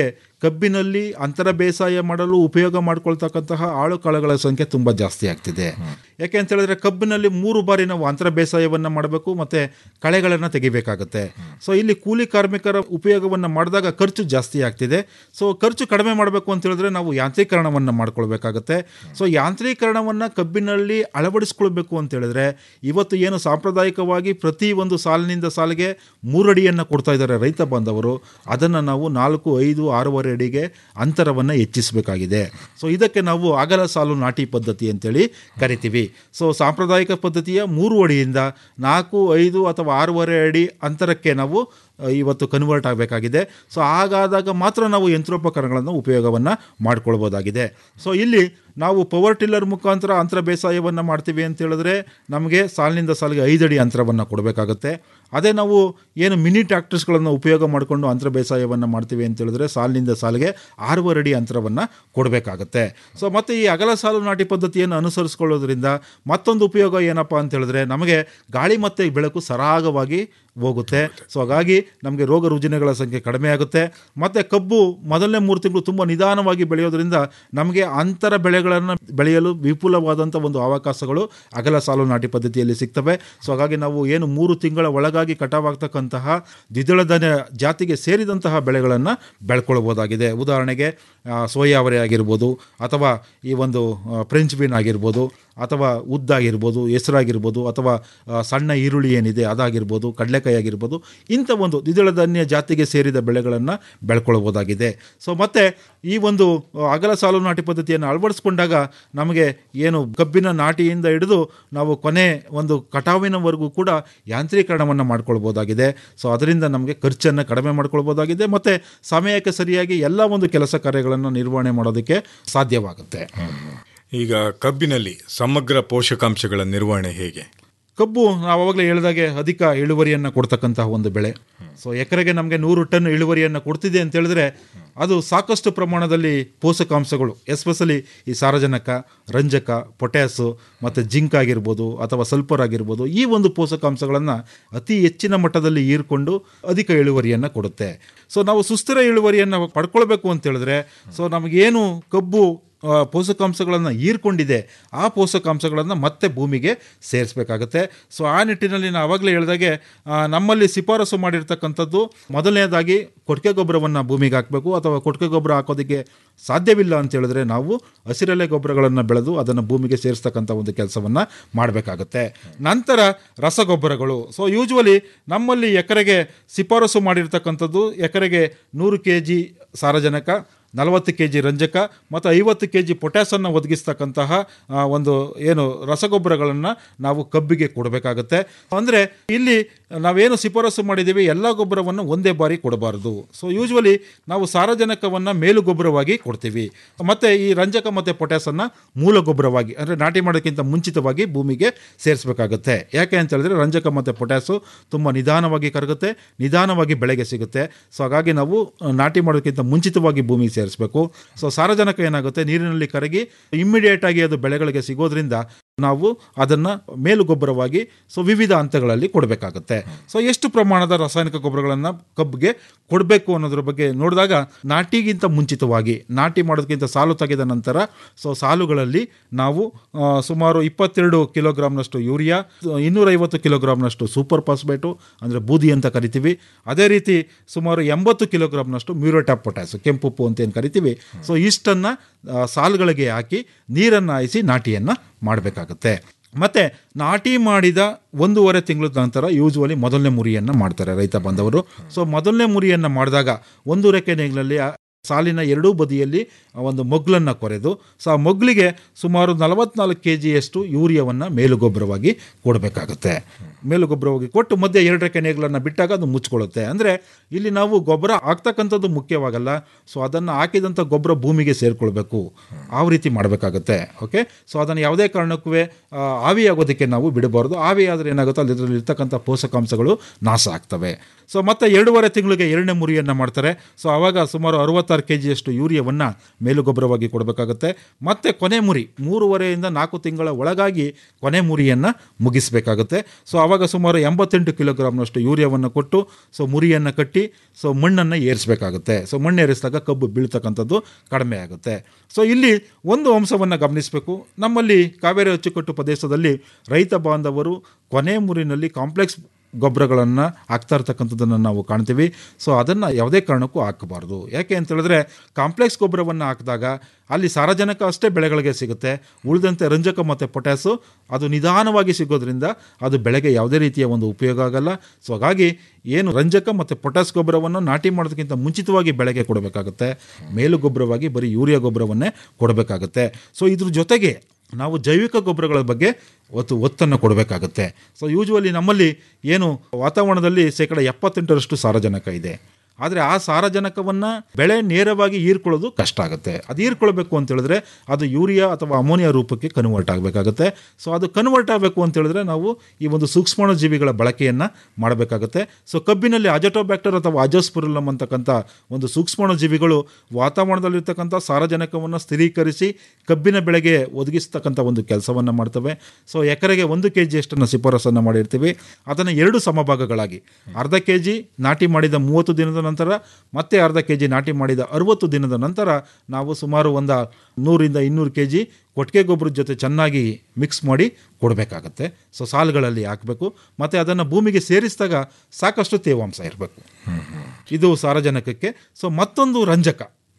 Speaker 3: ಕಬ್ಬಿನಲ್ಲಿ ಅಂತರ ಬೇಸಾಯ ಮಾಡಲು ಉಪಯೋಗ ಮಾಡ್ಕೊಳ್ತಕ್ಕಂತಹ ಆಳು ಕಾಳುಗಳ ಸಂಖ್ಯೆ ತುಂಬ ಜಾಸ್ತಿ ಆಗ್ತಿದೆ ಯಾಕೆ ಅಂತ ಹೇಳಿದ್ರೆ ಕಬ್ಬಿನಲ್ಲಿ ಮೂರು ಬಾರಿ ನಾವು ಅಂತರ ಬೇಸಾಯವನ್ನು ಮಾಡಬೇಕು ಮತ್ತು ಕಳೆಗಳನ್ನು ತೆಗಿಬೇಕಾಗುತ್ತೆ ಸೊ ಇಲ್ಲಿ ಕೂಲಿ ಕಾರ್ಮಿಕರ ಉಪಯೋಗವನ್ನು ಮಾಡಿದಾಗ ಖರ್ಚು ಜಾಸ್ತಿ ಆಗ್ತಿದೆ ಸೊ ಖರ್ಚು ಕಡಿಮೆ ಮಾಡಬೇಕು ಅಂತ ಹೇಳಿದ್ರೆ ನಾವು ಯಾಂತ್ರೀಕರಣವನ್ನು ಮಾಡ್ಕೊಳ್ಬೇಕಾಗತ್ತೆ ಸೊ ಯಾಂತ್ರೀಕರಣವನ್ನು ಕಬ್ಬಿನಲ್ಲಿ ಅಳವಡಿಸ್ಕೊಳ್ಬೇಕು ಅಂತ ಹೇಳಿದ್ರೆ ಇವತ್ತು ಏನು ಸಾಂಪ್ರದಾಯಿಕವಾಗಿ ಪ್ರತಿ ಒಂದು ಸಾಲಿನಿಂದ ಸಾಲಿಗೆ ಮೂರಡಿಯನ್ನು ಕೊಡ್ತಾ ಇದ್ದಾರೆ ರೈತ ಬಾಂಧವರು ಅದನ್ನು ನಾವು ನಾಲ್ಕು ಐದು ಆರೂವರೆ ಅಡಿಗೆ ಅಂತರವನ್ನು ಹೆಚ್ಚಿಸಬೇಕಾಗಿದೆ ಸೊ ಇದಕ್ಕೆ ನಾವು ಅಗಲ ಸಾಲು ನಾಟಿ ಪದ್ಧತಿ ಅಂತೇಳಿ ಕರಿತೀವಿ ಸೊ ಸಾಂಪ್ರದಾಯಿಕ ಪದ್ಧತಿಯ ಮೂರು ಅಡಿಯಿಂದ ನಾಲ್ಕು ಐದು ಅಥವಾ ಆರೂವರೆ ಅಡಿ ಅಂತರಕ್ಕೆ ನಾವು ಅ, ಇವತ್ತು ಕನ್ವರ್ಟ್ ಆಗಬೇಕಾಗಿದೆ ಸೊ ಹಾಗಾದಾಗ ಮಾತ್ರ ನಾವು ಯಂತ್ರೋಪಕರಣಗಳನ್ನು ಉಪಯೋಗವನ್ನು ಮಾಡ್ಕೊಳ್ಬೋದಾಗಿದೆ ಸೊ ಇಲ್ಲಿ ನಾವು ಪವರ್ ಟಿಲ್ಲರ್ ಮುಖಾಂತರ ಅಂತರ ಬೇಸಾಯವನ್ನು ಮಾಡ್ತೀವಿ ಅಂತ ಹೇಳಿದ್ರೆ ನಮಗೆ ಸಾಲಿನಿಂದ ಸಾಲಿಗೆ ಐದಡಿ ಅಂತರವನ್ನು ಕೊಡಬೇಕಾಗುತ್ತೆ ಅದೇ ನಾವು ಏನು ಮಿನಿ ಟ್ರ್ಯಾಕ್ಟರ್ಸ್ಗಳನ್ನು ಉಪಯೋಗ ಮಾಡಿಕೊಂಡು ಅಂತರ ಬೇಸಾಯವನ್ನು ಮಾಡ್ತೀವಿ ಅಂತ ಹೇಳಿದ್ರೆ ಸಾಲಿನಿಂದ ಸಾಲಿಗೆ ಆರೂವರೆ ಅಡಿ ಅಂತರವನ್ನು ಕೊಡಬೇಕಾಗುತ್ತೆ ಸೊ ಮತ್ತು ಈ ಅಗಲ ಸಾಲು ನಾಟಿ ಪದ್ಧತಿಯನ್ನು ಅನುಸರಿಸ್ಕೊಳ್ಳೋದ್ರಿಂದ ಮತ್ತೊಂದು ಉಪಯೋಗ ಏನಪ್ಪ ಅಂತ ಹೇಳಿದ್ರೆ ನಮಗೆ ಗಾಳಿ ಮತ್ತು ಬೆಳಕು ಸರಾಗವಾಗಿ ಹೋಗುತ್ತೆ ಸೊ ಹಾಗಾಗಿ ನಮಗೆ ರೋಗ ರುಜಿನಗಳ ಸಂಖ್ಯೆ ಕಡಿಮೆ ಆಗುತ್ತೆ ಮತ್ತು ಕಬ್ಬು ಮೊದಲನೇ ಮೂರು ತಿಂಗಳು ತುಂಬ ನಿಧಾನವಾಗಿ ಬೆಳೆಯೋದ್ರಿಂದ ನಮಗೆ ಅಂತರ ಬೆಳೆಗಳನ್ನು ಬೆಳೆಯಲು ವಿಪುಲವಾದಂಥ ಒಂದು ಅವಕಾಶಗಳು ಅಗಲ ಸಾಲು ನಾಟಿ ಪದ್ಧತಿಯಲ್ಲಿ ಸಿಗ್ತವೆ ಸೊ ಹಾಗಾಗಿ ನಾವು ಏನು ಮೂರು ತಿಂಗಳ ಒಳಗಾಗಿ ಕಟಾವಾಗ್ತಕ್ಕಂತಹ ದ್ವಿದಳ ಧಾನ್ಯ ಜಾತಿಗೆ ಸೇರಿದಂತಹ ಬೆಳೆಗಳನ್ನು ಬೆಳ್ಕೊಳ್ಬೋದಾಗಿದೆ ಉದಾಹರಣೆಗೆ ಆ, ಸೋಯಾ ಅವರೆ ಆಗಿರ್ಬೋದು ಅಥವಾ ಈ ಒಂದು ಆ, ಫ್ರೆಂಚ್ ಬೀನ್ ಆಗಿರ್ಬೋದು ಅಥವಾ ಉದ್ದಾಗಿರ್ಬೋದು ಹೆಸರಾಗಿರ್ಬೋದು ಅಥವಾ ಆ, ಸಣ್ಣ ಈರುಳ್ಳಿ ಏನಿದೆ ಅದಾಗಿರ್ಬೋದು ಕಡಲೆಕಾಯಿ ಆಗಿರ್ಬೋದು ಇಂಥ ಒಂದು ದ್ವಿದಳ ಧಾನ್ಯ ಜಾತಿಗೆ ಸೇರಿದ ಬೆಳೆಗಳನ್ನು ಬೆಳ್ಕೊಳ್ಬೋದಾಗಿದೆ ಸೊ ಮತ್ತು ಈ ಒಂದು ಆ, ಅಗಲ ಸಾಲು ನಾಟಿ ಪದ್ಧತಿಯನ್ನು ಅಳವಡಿಸ್ಕೊಂಡಾಗ ನಮಗೆ ಏನು ಕಬ್ಬಿನ ನಾಟಿಯಿಂದ ಹಿಡಿದು ನಾವು ಕೊನೆ ಒಂದು ಕಟಾವಿನವರೆಗೂ ಕೂಡ ಯಾಂತ್ರೀಕರಣವನ್ನು ಮಾಡ್ಕೊಳ್ಬೋದಾಗಿದೆ ಸೊ ಅದರಿಂದ ನಮಗೆ ಖರ್ಚನ್ನು ಕಡಿಮೆ ಮಾಡ್ಕೊಳ್ಬೋದಾಗಿದೆ ಮತ್ತು ಸಮಯಕ್ಕೆ ಸರಿಯಾಗಿ ಎಲ್ಲ ಒಂದು ಕೆಲಸ ಕಾರ್ಯಗಳನ್ನು ನಿರ್ವಹಣೆ ಮಾಡೋದಕ್ಕೆ ಸಾಧ್ಯವಾಗುತ್ತೆ
Speaker 2: ಈಗ ಕಬ್ಬಿನಲ್ಲಿ ಸಮಗ್ರ ಪೋಷಕಾಂಶಗಳ ನಿರ್ವಹಣೆ ಹೇಗೆ
Speaker 3: ಕಬ್ಬು ನಾವು ಆವಾಗಲೇ ಹೇಳಿದಾಗೆ ಅಧಿಕ ಇಳುವರಿಯನ್ನು ಕೊಡ್ತಕ್ಕಂತಹ ಒಂದು ಬೆಳೆ ಸೊ ಎಕರೆಗೆ ನಮಗೆ ನೂರು ಟನ್ ಇಳುವರಿಯನ್ನು ಕೊಡ್ತಿದೆ ಅಂತ ಹೇಳಿದ್ರೆ ಅದು ಸಾಕಷ್ಟು ಪ್ರಮಾಣದಲ್ಲಿ ಪೋಷಕಾಂಶಗಳು ಎಸ್ಪೆಷಲಿ ಈ ಸಾರಜನಕ ರಂಜಕ ಪೊಟ್ಯಾಸು ಮತ್ತು ಜಿಂಕ್ ಆಗಿರ್ಬೋದು ಅಥವಾ ಸಲ್ಫರ್ ಆಗಿರ್ಬೋದು ಈ ಒಂದು ಪೋಷಕಾಂಶಗಳನ್ನು ಅತಿ ಹೆಚ್ಚಿನ ಮಟ್ಟದಲ್ಲಿ ಹೀರ್ಕೊಂಡು ಅಧಿಕ ಇಳುವರಿಯನ್ನು ಕೊಡುತ್ತೆ ಸೊ ನಾವು ಸುಸ್ಥಿರ ಇಳುವರಿಯನ್ನು ಪಡ್ಕೊಳ್ಬೇಕು ಅಂತ ಹೇಳಿದ್ರೆ ಸೊ ನಮಗೇನು ಕಬ್ಬು ಆ, ಪೋಷಕಾಂಶಗಳನ್ನು ಹೀರ್ಕೊಂಡಿದೆ ಆ ಪೋಷಕಾಂಶಗಳನ್ನು ಮತ್ತೆ ಭೂಮಿಗೆ ಸೇರಿಸಬೇಕಾಗುತ್ತೆ ಸೊ ಆ ನಿಟ್ಟಿನಲ್ಲಿ ನಾನು ಆವಾಗಲೇ ಹೇಳಿದಾಗೆ ಆ, ನಮ್ಮಲ್ಲಿ ಶಿಫಾರಸು ಮಾಡಿರ್ತಕ್ಕಂಥದ್ದು ಮೊದಲನೇದಾಗಿ ಕೊಟ್ಟಿಗೆ ಗೊಬ್ಬರವನ್ನು ಭೂಮಿಗೆ ಹಾಕಬೇಕು ಅಥವಾ ಕೊಟ್ಟಿಗೆ ಗೊಬ್ಬರ ಹಾಕೋದಕ್ಕೆ ಸಾಧ್ಯವಿಲ್ಲ ಅಂತ ಹೇಳಿದ್ರೆ ನಾವು ಹಸಿರೆಲೆ ಗೊಬ್ಬರಗಳನ್ನು ಬೆಳೆದು ಅದನ್ನು ಭೂಮಿಗೆ ಸೇರಿಸ್ತಕ್ಕಂಥ ಒಂದು ಕೆಲಸವನ್ನು ಮಾಡಬೇಕಾಗುತ್ತೆ ನಂತರ ರಸಗೊಬ್ಬರಗಳು ಸೊ ಯೂಶ್ವಲಿ ನಮ್ಮಲ್ಲಿ ಎಕರೆಗೆ ಶಿಫಾರಸು ಮಾಡಿರ್ತಕ್ಕಂಥದ್ದು ಎಕರೆಗೆ ನೂರು ಕೆ ಜಿ ಸಾರಜನಕ ನಲವತ್ತು ಕೆ ಜಿ ರಂಜಕ ಮತ್ತು ಐವತ್ತು ಕೆ ಜಿ ಪೊಟ್ಯಾಸನ್ನು ಒದಗಿಸ್ತಕ್ಕಂತಹ ಆ, ಒಂದು ಏನು ರಸಗೊಬ್ಬರಗಳನ್ನು ನಾವು ಕಬ್ಬಿಗೆ ಕೊಡಬೇಕಾಗುತ್ತೆ ಅಂದರೆ ಇಲ್ಲಿ ನಾವೇನು ಶಿಫಾರಸು ಮಾಡಿದ್ದೀವಿ ಎಲ್ಲ ಗೊಬ್ಬರವನ್ನು ಒಂದೇ ಬಾರಿ ಕೊಡಬಾರದು ಸೊ ಯೂಶ್ವಲಿ ನಾವು ಸಾರಜನಕವನ್ನು ಮೇಲು ಗೊಬ್ಬರವಾಗಿ ಕೊಡ್ತೀವಿ ಮತ್ತು ಈ ರಂಜಕ ಮತ್ತು ಪೊಟ್ಯಾಸನ್ನು ಮೂಲ ಗೊಬ್ಬರವಾಗಿ ಅಂದರೆ ನಾಟಿ ಮಾಡೋಕ್ಕಿಂತ ಮುಂಚಿತವಾಗಿ ಭೂಮಿಗೆ ಸೇರಿಸಬೇಕಾಗುತ್ತೆ ಯಾಕೆ ಅಂತ ಹೇಳಿದ್ರೆ ರಂಜಕ ಮತ್ತು ಪೊಟ್ಯಾಸು ತುಂಬ ನಿಧಾನವಾಗಿ ಕರಗುತ್ತೆ ನಿಧಾನವಾಗಿ ಬೆಳೆಗೆ ಸಿಗುತ್ತೆ ಸೊ ಹಾಗಾಗಿ ನಾವು ಆ, ನಾಟಿ ಮಾಡೋಕ್ಕಿಂತ ಮುಂಚಿತವಾಗಿ ಭೂಮಿಗೆ ಸೇರಿಸಬೇಕು ಸೊ ಸಾರಜನಕ ಏನಾಗುತ್ತೆ ನೀರಿನಲ್ಲಿ ಕರಗಿ ಇಮ್ಮಿಡಿಯೇಟ್ ಆಗಿ ಅದು ಬೆಳೆಗಳಿಗೆ ಸಿಗೋದ್ರಿಂದ ನಾವು ಅದನ್ನು ಮೇಲು ಗೊಬ್ಬರವಾಗಿ ಸೊ ವಿವಿಧ ಹಂತಗಳಲ್ಲಿ ಕೊಡಬೇಕಾಗುತ್ತೆ ಸೊ ಎಷ್ಟು ಪ್ರಮಾಣದ ರಾಸಾಯನಿಕ ಗೊಬ್ಬರಗಳನ್ನು ಕಬ್ಬಿಗೆ ಕೊಡಬೇಕು ಅನ್ನೋದ್ರ ಬಗ್ಗೆ ನೋಡಿದಾಗ ನಾಟಿಗಿಂತ ಮುಂಚಿತವಾಗಿ ನಾಟಿ ಮಾಡೋದಕ್ಕಿಂತ ಸಾಲು ತೆಗೆದ ನಂತರ ಸೊ ಸಾಲುಗಳಲ್ಲಿ ನಾವು ಆ, ಸುಮಾರು ಇಪ್ಪತ್ತೆರಡು ಕಿಲೋಗ್ರಾಮ್ನಷ್ಟು ಯೂರಿಯಾ ಇನ್ನೂರೈವತ್ತು ಕಿಲೋಗ್ರಾಮ್ನಷ್ಟು ಸೂಪರ್ ಫಾಸ್ಫೇಟು ಅಂದರೆ ಬೂದಿ ಅಂತ ಕರಿತೀವಿ ಅದೇ ರೀತಿ ಸುಮಾರು ಎಂಬತ್ತು ಕಿಲೋಗ್ರಾಮ್ನಷ್ಟು ಮ್ಯೂರೋಟಾಪ್ ಪೊಟ್ಯಾಸು ಕೆಂಪುಪ್ಪು ಅಂತ ಏನು ಕರಿತೀವಿ ಸೊ ಇಷ್ಟನ್ನು ಸಾಲುಗಳಿಗೆ ಹಾಕಿ ನೀರನ್ನು ಹಾಯಿಸಿ ನಾಟಿಯನ್ನು ಮಾಡಬೇಕಾಗುತ್ತೆ ಮತ್ತು ನಾಟಿ ಮಾಡಿದ ಒಂದೂವರೆ ತಿಂಗಳ ನಂತರ ಯೂಶ್ವಲಿ ಮೊದಲನೇ ಮುರಿಯನ್ನು ಮಾಡ್ತಾರೆ ರೈತ ಬಾಂಧವರು ಸೊ ಮೊದಲನೇ ಮುರಿಯನ್ನು ಮಾಡಿದಾಗ ಒಂದು ರೆಕ್ಕೆ ನೇಗಿಲಲ್ಲಿ ಆ ಸಾಲಿನ ಎರಡೂ ಬದಿಯಲ್ಲಿ ಒಂದು ಮೊಗ್ಲನ್ನು ಕೊರೆದು ಸೊ ಆ ಮೊಗ್ಲಿಗೆ ಸುಮಾರು ನಲವತ್ನಾಲ್ಕು ಕೆ ಜಿಯಷ್ಟು ಯೂರಿಯಾವನ್ನು ಮೇಲುಗೊಬ್ಬರವಾಗಿ ಕೊಡಬೇಕಾಗುತ್ತೆ ಮೇಲುಗೊಬ್ಬರವಾಗಿ ಕೊಟ್ಟು ಮಧ್ಯೆ ಎರಡು ರೆಕ್ಕೆ ನೇಗಿಲನ್ನು ಬಿಟ್ಟಾಗ ಅದು ಮುಚ್ಕೊಳ್ಳುತ್ತೆ ಅಂದರೆ ಇಲ್ಲಿ ನಾವು ಗೊಬ್ಬರ ಹಾಕ್ತಕ್ಕಂಥದ್ದು ಮುಖ್ಯವಾಗಲ್ಲ ಸೊ ಅದನ್ನು ಹಾಕಿದಂಥ ಗೊಬ್ಬರ ಭೂಮಿಗೆ ಸೇರಿಕೊಳ್ಬೇಕು ಆ ರೀತಿ ಮಾಡಬೇಕಾಗುತ್ತೆ ಓಕೆ ಸೊ ಅದನ್ನು ಯಾವುದೇ ಕಾರಣಕ್ಕೂ ಆ, ಆವಿಯಾಗೋದಕ್ಕೆ ನಾವು ಬಿಡಬಾರ್ದು ಆವಿ ಆದರೆ ಏನಾಗುತ್ತೋ ಅಲ್ಲಿ ಇರ್ತಕ್ಕಂಥ ಪೋಷಕಾಂಶಗಳು ನಾಶ ಆಗ್ತವೆ ಸೊ ಮತ್ತೆ ಎರಡೂವರೆ ತಿಂಗಳಿಗೆ ಎರಡನೇ ಮುರಿಯನ್ನು ಮಾಡ್ತಾರೆ ಸೊ ಆವಾಗ ಸುಮಾರು ಅರವತ್ತ ಇಪ್ಪತ್ತಾರು ಕೆ ಜಿಯಷ್ಟು ಯೂರಿಯಾವನ್ನು ಮೇಲುಗೊಬ್ಬರವಾಗಿ ಕೊಡಬೇಕಾಗುತ್ತೆ ಮತ್ತು ಕೊನೆ ಮುರಿ ಮೂರುವರೆಯಿಂದ ನಾಲ್ಕು ತಿಂಗಳ ಒಳಗಾಗಿ ಕೊನೆ ಮುರಿಯನ್ನು ಮುಗಿಸಬೇಕಾಗುತ್ತೆ ಸೊ ಆವಾಗ ಸುಮಾರು ಎಂಬತ್ತೆಂಟು ಕಿಲೋಗ್ರಾಮ್ನಷ್ಟು ಯೂರಿಯಾವನ್ನು ಕೊಟ್ಟು ಸೊ ಮುರಿಯನ್ನು ಕಟ್ಟಿ ಸೊ ಮಣ್ಣನ್ನು ಏರಿಸಬೇಕಾಗುತ್ತೆ ಸೊ ಮಣ್ಣು ಏರಿಸಿದಾಗ ಕಬ್ಬು ಬೀಳ್ತಕ್ಕಂಥದ್ದು ಕಡಿಮೆ ಆಗುತ್ತೆ ಸೊ ಇಲ್ಲಿ ಒಂದು ಅಂಶವನ್ನು ಗಮನಿಸಬೇಕು ನಮ್ಮಲ್ಲಿ ಕಾವೇರಿ ಅಚ್ಚುಕಟ್ಟು ಪ್ರದೇಶದಲ್ಲಿ ರೈತ ಬಾಂಧವರು ಕೊನೆ ಮುರಿನಲ್ಲಿ ಕಾಂಪ್ಲೆಕ್ಸ್ ಗೊಬ್ಬರಗಳನ್ನು ಹಾಕ್ತಾ ಇರ್ತಕ್ಕಂಥದ್ದನ್ನು ನಾವು ಕಾಣ್ತೀವಿ ಸೊ ಅದನ್ನು ಯಾವುದೇ ಕಾರಣಕ್ಕೂ ಹಾಕಬಾರ್ದು ಯಾಕೆ ಅಂತ ಹೇಳಿದ್ರೆ ಕಾಂಪ್ಲೆಕ್ಸ್ ಗೊಬ್ಬರವನ್ನು ಹಾಕಿದಾಗ ಅಲ್ಲಿ ಸಾರಜನಕ ಅಷ್ಟೇ ಬೆಳೆಗಳಿಗೆ ಸಿಗುತ್ತೆ ಉಳಿದಂತೆ ರಂಜಕ ಮತ್ತು ಪೊಟ್ಯಾಸು ಅದು ನಿಧಾನವಾಗಿ ಸಿಗೋದ್ರಿಂದ ಅದು ಬೆಳೆಗೆ ಯಾವುದೇ ರೀತಿಯ ಒಂದು ಉಪಯೋಗ ಆಗಲ್ಲ ಸೊ ಹಾಗಾಗಿ ಏನು ರಂಜಕ ಮತ್ತು ಪೊಟ್ಯಾಸ್ ಗೊಬ್ಬರವನ್ನು ನಾಟಿ ಮಾಡೋದಕ್ಕಿಂತ ಮುಂಚಿತವಾಗಿ ಬೆಳೆಗೆ ಕೊಡಬೇಕಾಗುತ್ತೆ ಮೇಲು ಗೊಬ್ಬರವಾಗಿ ಬರೀ ಯೂರಿಯಾ ಗೊಬ್ಬರವನ್ನೇ ಕೊಡಬೇಕಾಗುತ್ತೆ ಸೊ ಇದ್ರ ಜೊತೆಗೆ ನಾವು ಜೈವಿಕ ಗೊಬ್ಬರಗಳ ಬಗ್ಗೆ ಒತ್ತು ಒತ್ತನ್ನು ಕೊಡಬೇಕಾಗುತ್ತೆ ಸೊ ಯೂಶ್ವಲಿ ನಮ್ಮಲ್ಲಿ ಏನು ವಾತಾವರಣದಲ್ಲಿ ಶೇಕಡ ಎಪ್ಪತ್ತೆಂಟರಷ್ಟು ಸಾರಜನಕ ಇದೆ ಆದರೆ ಆ ಸಾರಜನಕವನ್ನು ಬೆಳೆ ನೇರವಾಗಿ ಹೀರ್ಕೊಳ್ಳೋದು ಕಷ್ಟ ಆಗುತ್ತೆ ಅದು ಹೀರ್ಕೊಳ್ಬೇಕು ಅಂತ ಹೇಳಿದ್ರೆ ಅದು ಯೂರಿಯಾ ಅಥವಾ ಅಮೋನಿಯಾ ರೂಪಕ್ಕೆ ಕನ್ವರ್ಟ್ ಆಗಬೇಕಾಗುತ್ತೆ ಸೊ ಅದು ಕನ್ವರ್ಟ್ ಆಗಬೇಕು ಅಂತ ಹೇಳಿದ್ರೆ ನಾವು ಈ ಒಂದು ಸೂಕ್ಷ್ಮಾಣು ಜೀವಿಗಳ ಬಳಕೆಯನ್ನು ಮಾಡಬೇಕಾಗುತ್ತೆ ಸೊ ಕಬ್ಬಿನಲ್ಲಿ ಅಜಟೋಬ್ಯಾಕ್ಟರ್ ಅಥವಾ ಅಜೋಸ್ಪುರುಲಮ್ ಅಂತಕ್ಕಂಥ ಒಂದು ಸೂಕ್ಷ್ಮಾಣು ಜೀವಿಗಳು ವಾತಾವರಣದಲ್ಲಿರ್ತಕ್ಕಂಥ ಸಾರಜನಕವನ್ನು ಸ್ಥಿರೀಕರಿಸಿ ಕಬ್ಬಿನ ಬೆಳೆಗೆ ಒದಗಿಸ್ತಕ್ಕಂಥ ಒಂದು ಕೆಲಸವನ್ನು ಮಾಡ್ತವೆ ಸೊ ಎಕರೆಗೆ ಒಂದು ಕೆ ಜಿಯಷ್ಟನ್ನು ಶಿಫಾರಸನ್ನು ಮಾಡಿರ್ತೀವಿ ಅದನ್ನು ಎರಡು ಸಮಭಾಗಗಳಾಗಿ ಅರ್ಧ ಕೆ ಜಿ ನಾಟಿ ಮಾಡಿದ ಮೂವತ್ತು ದಿನದ ನಂತರ ಮತ್ತೆ ಅರ್ಧ ಕೆ ಜಿ ನಾಟಿ ಮಾಡಿದ ಅರುವತ್ತು ದಿನದ ನಂತರ ನಾವು ಸುಮಾರು ಒಂದು ನೂರಿಂದ ಇನ್ನೂರು ಕೆ ಜಿ ಕೊಟ್ಟಿಗೆ ಗೊಬ್ಬರದ ಜೊತೆ ಚೆನ್ನಾಗಿ ಮಿಕ್ಸ್ ಮಾಡಿ ಕೊಡಬೇಕಾಗತ್ತೆ ಸೊ ಸಾಲುಗಳಲ್ಲಿ ಹಾಕಬೇಕು ಮತ್ತು ಅದನ್ನು ಭೂಮಿಗೆ ಸೇರಿಸಿದಾಗ ಸಾಕಷ್ಟು ತೇವಾಂಶ ಇರಬೇಕು ಇದು ಸಾರಜನಕಕ್ಕೆ ಸೊ ಮತ್ತೊಂದು ರಂಜಕ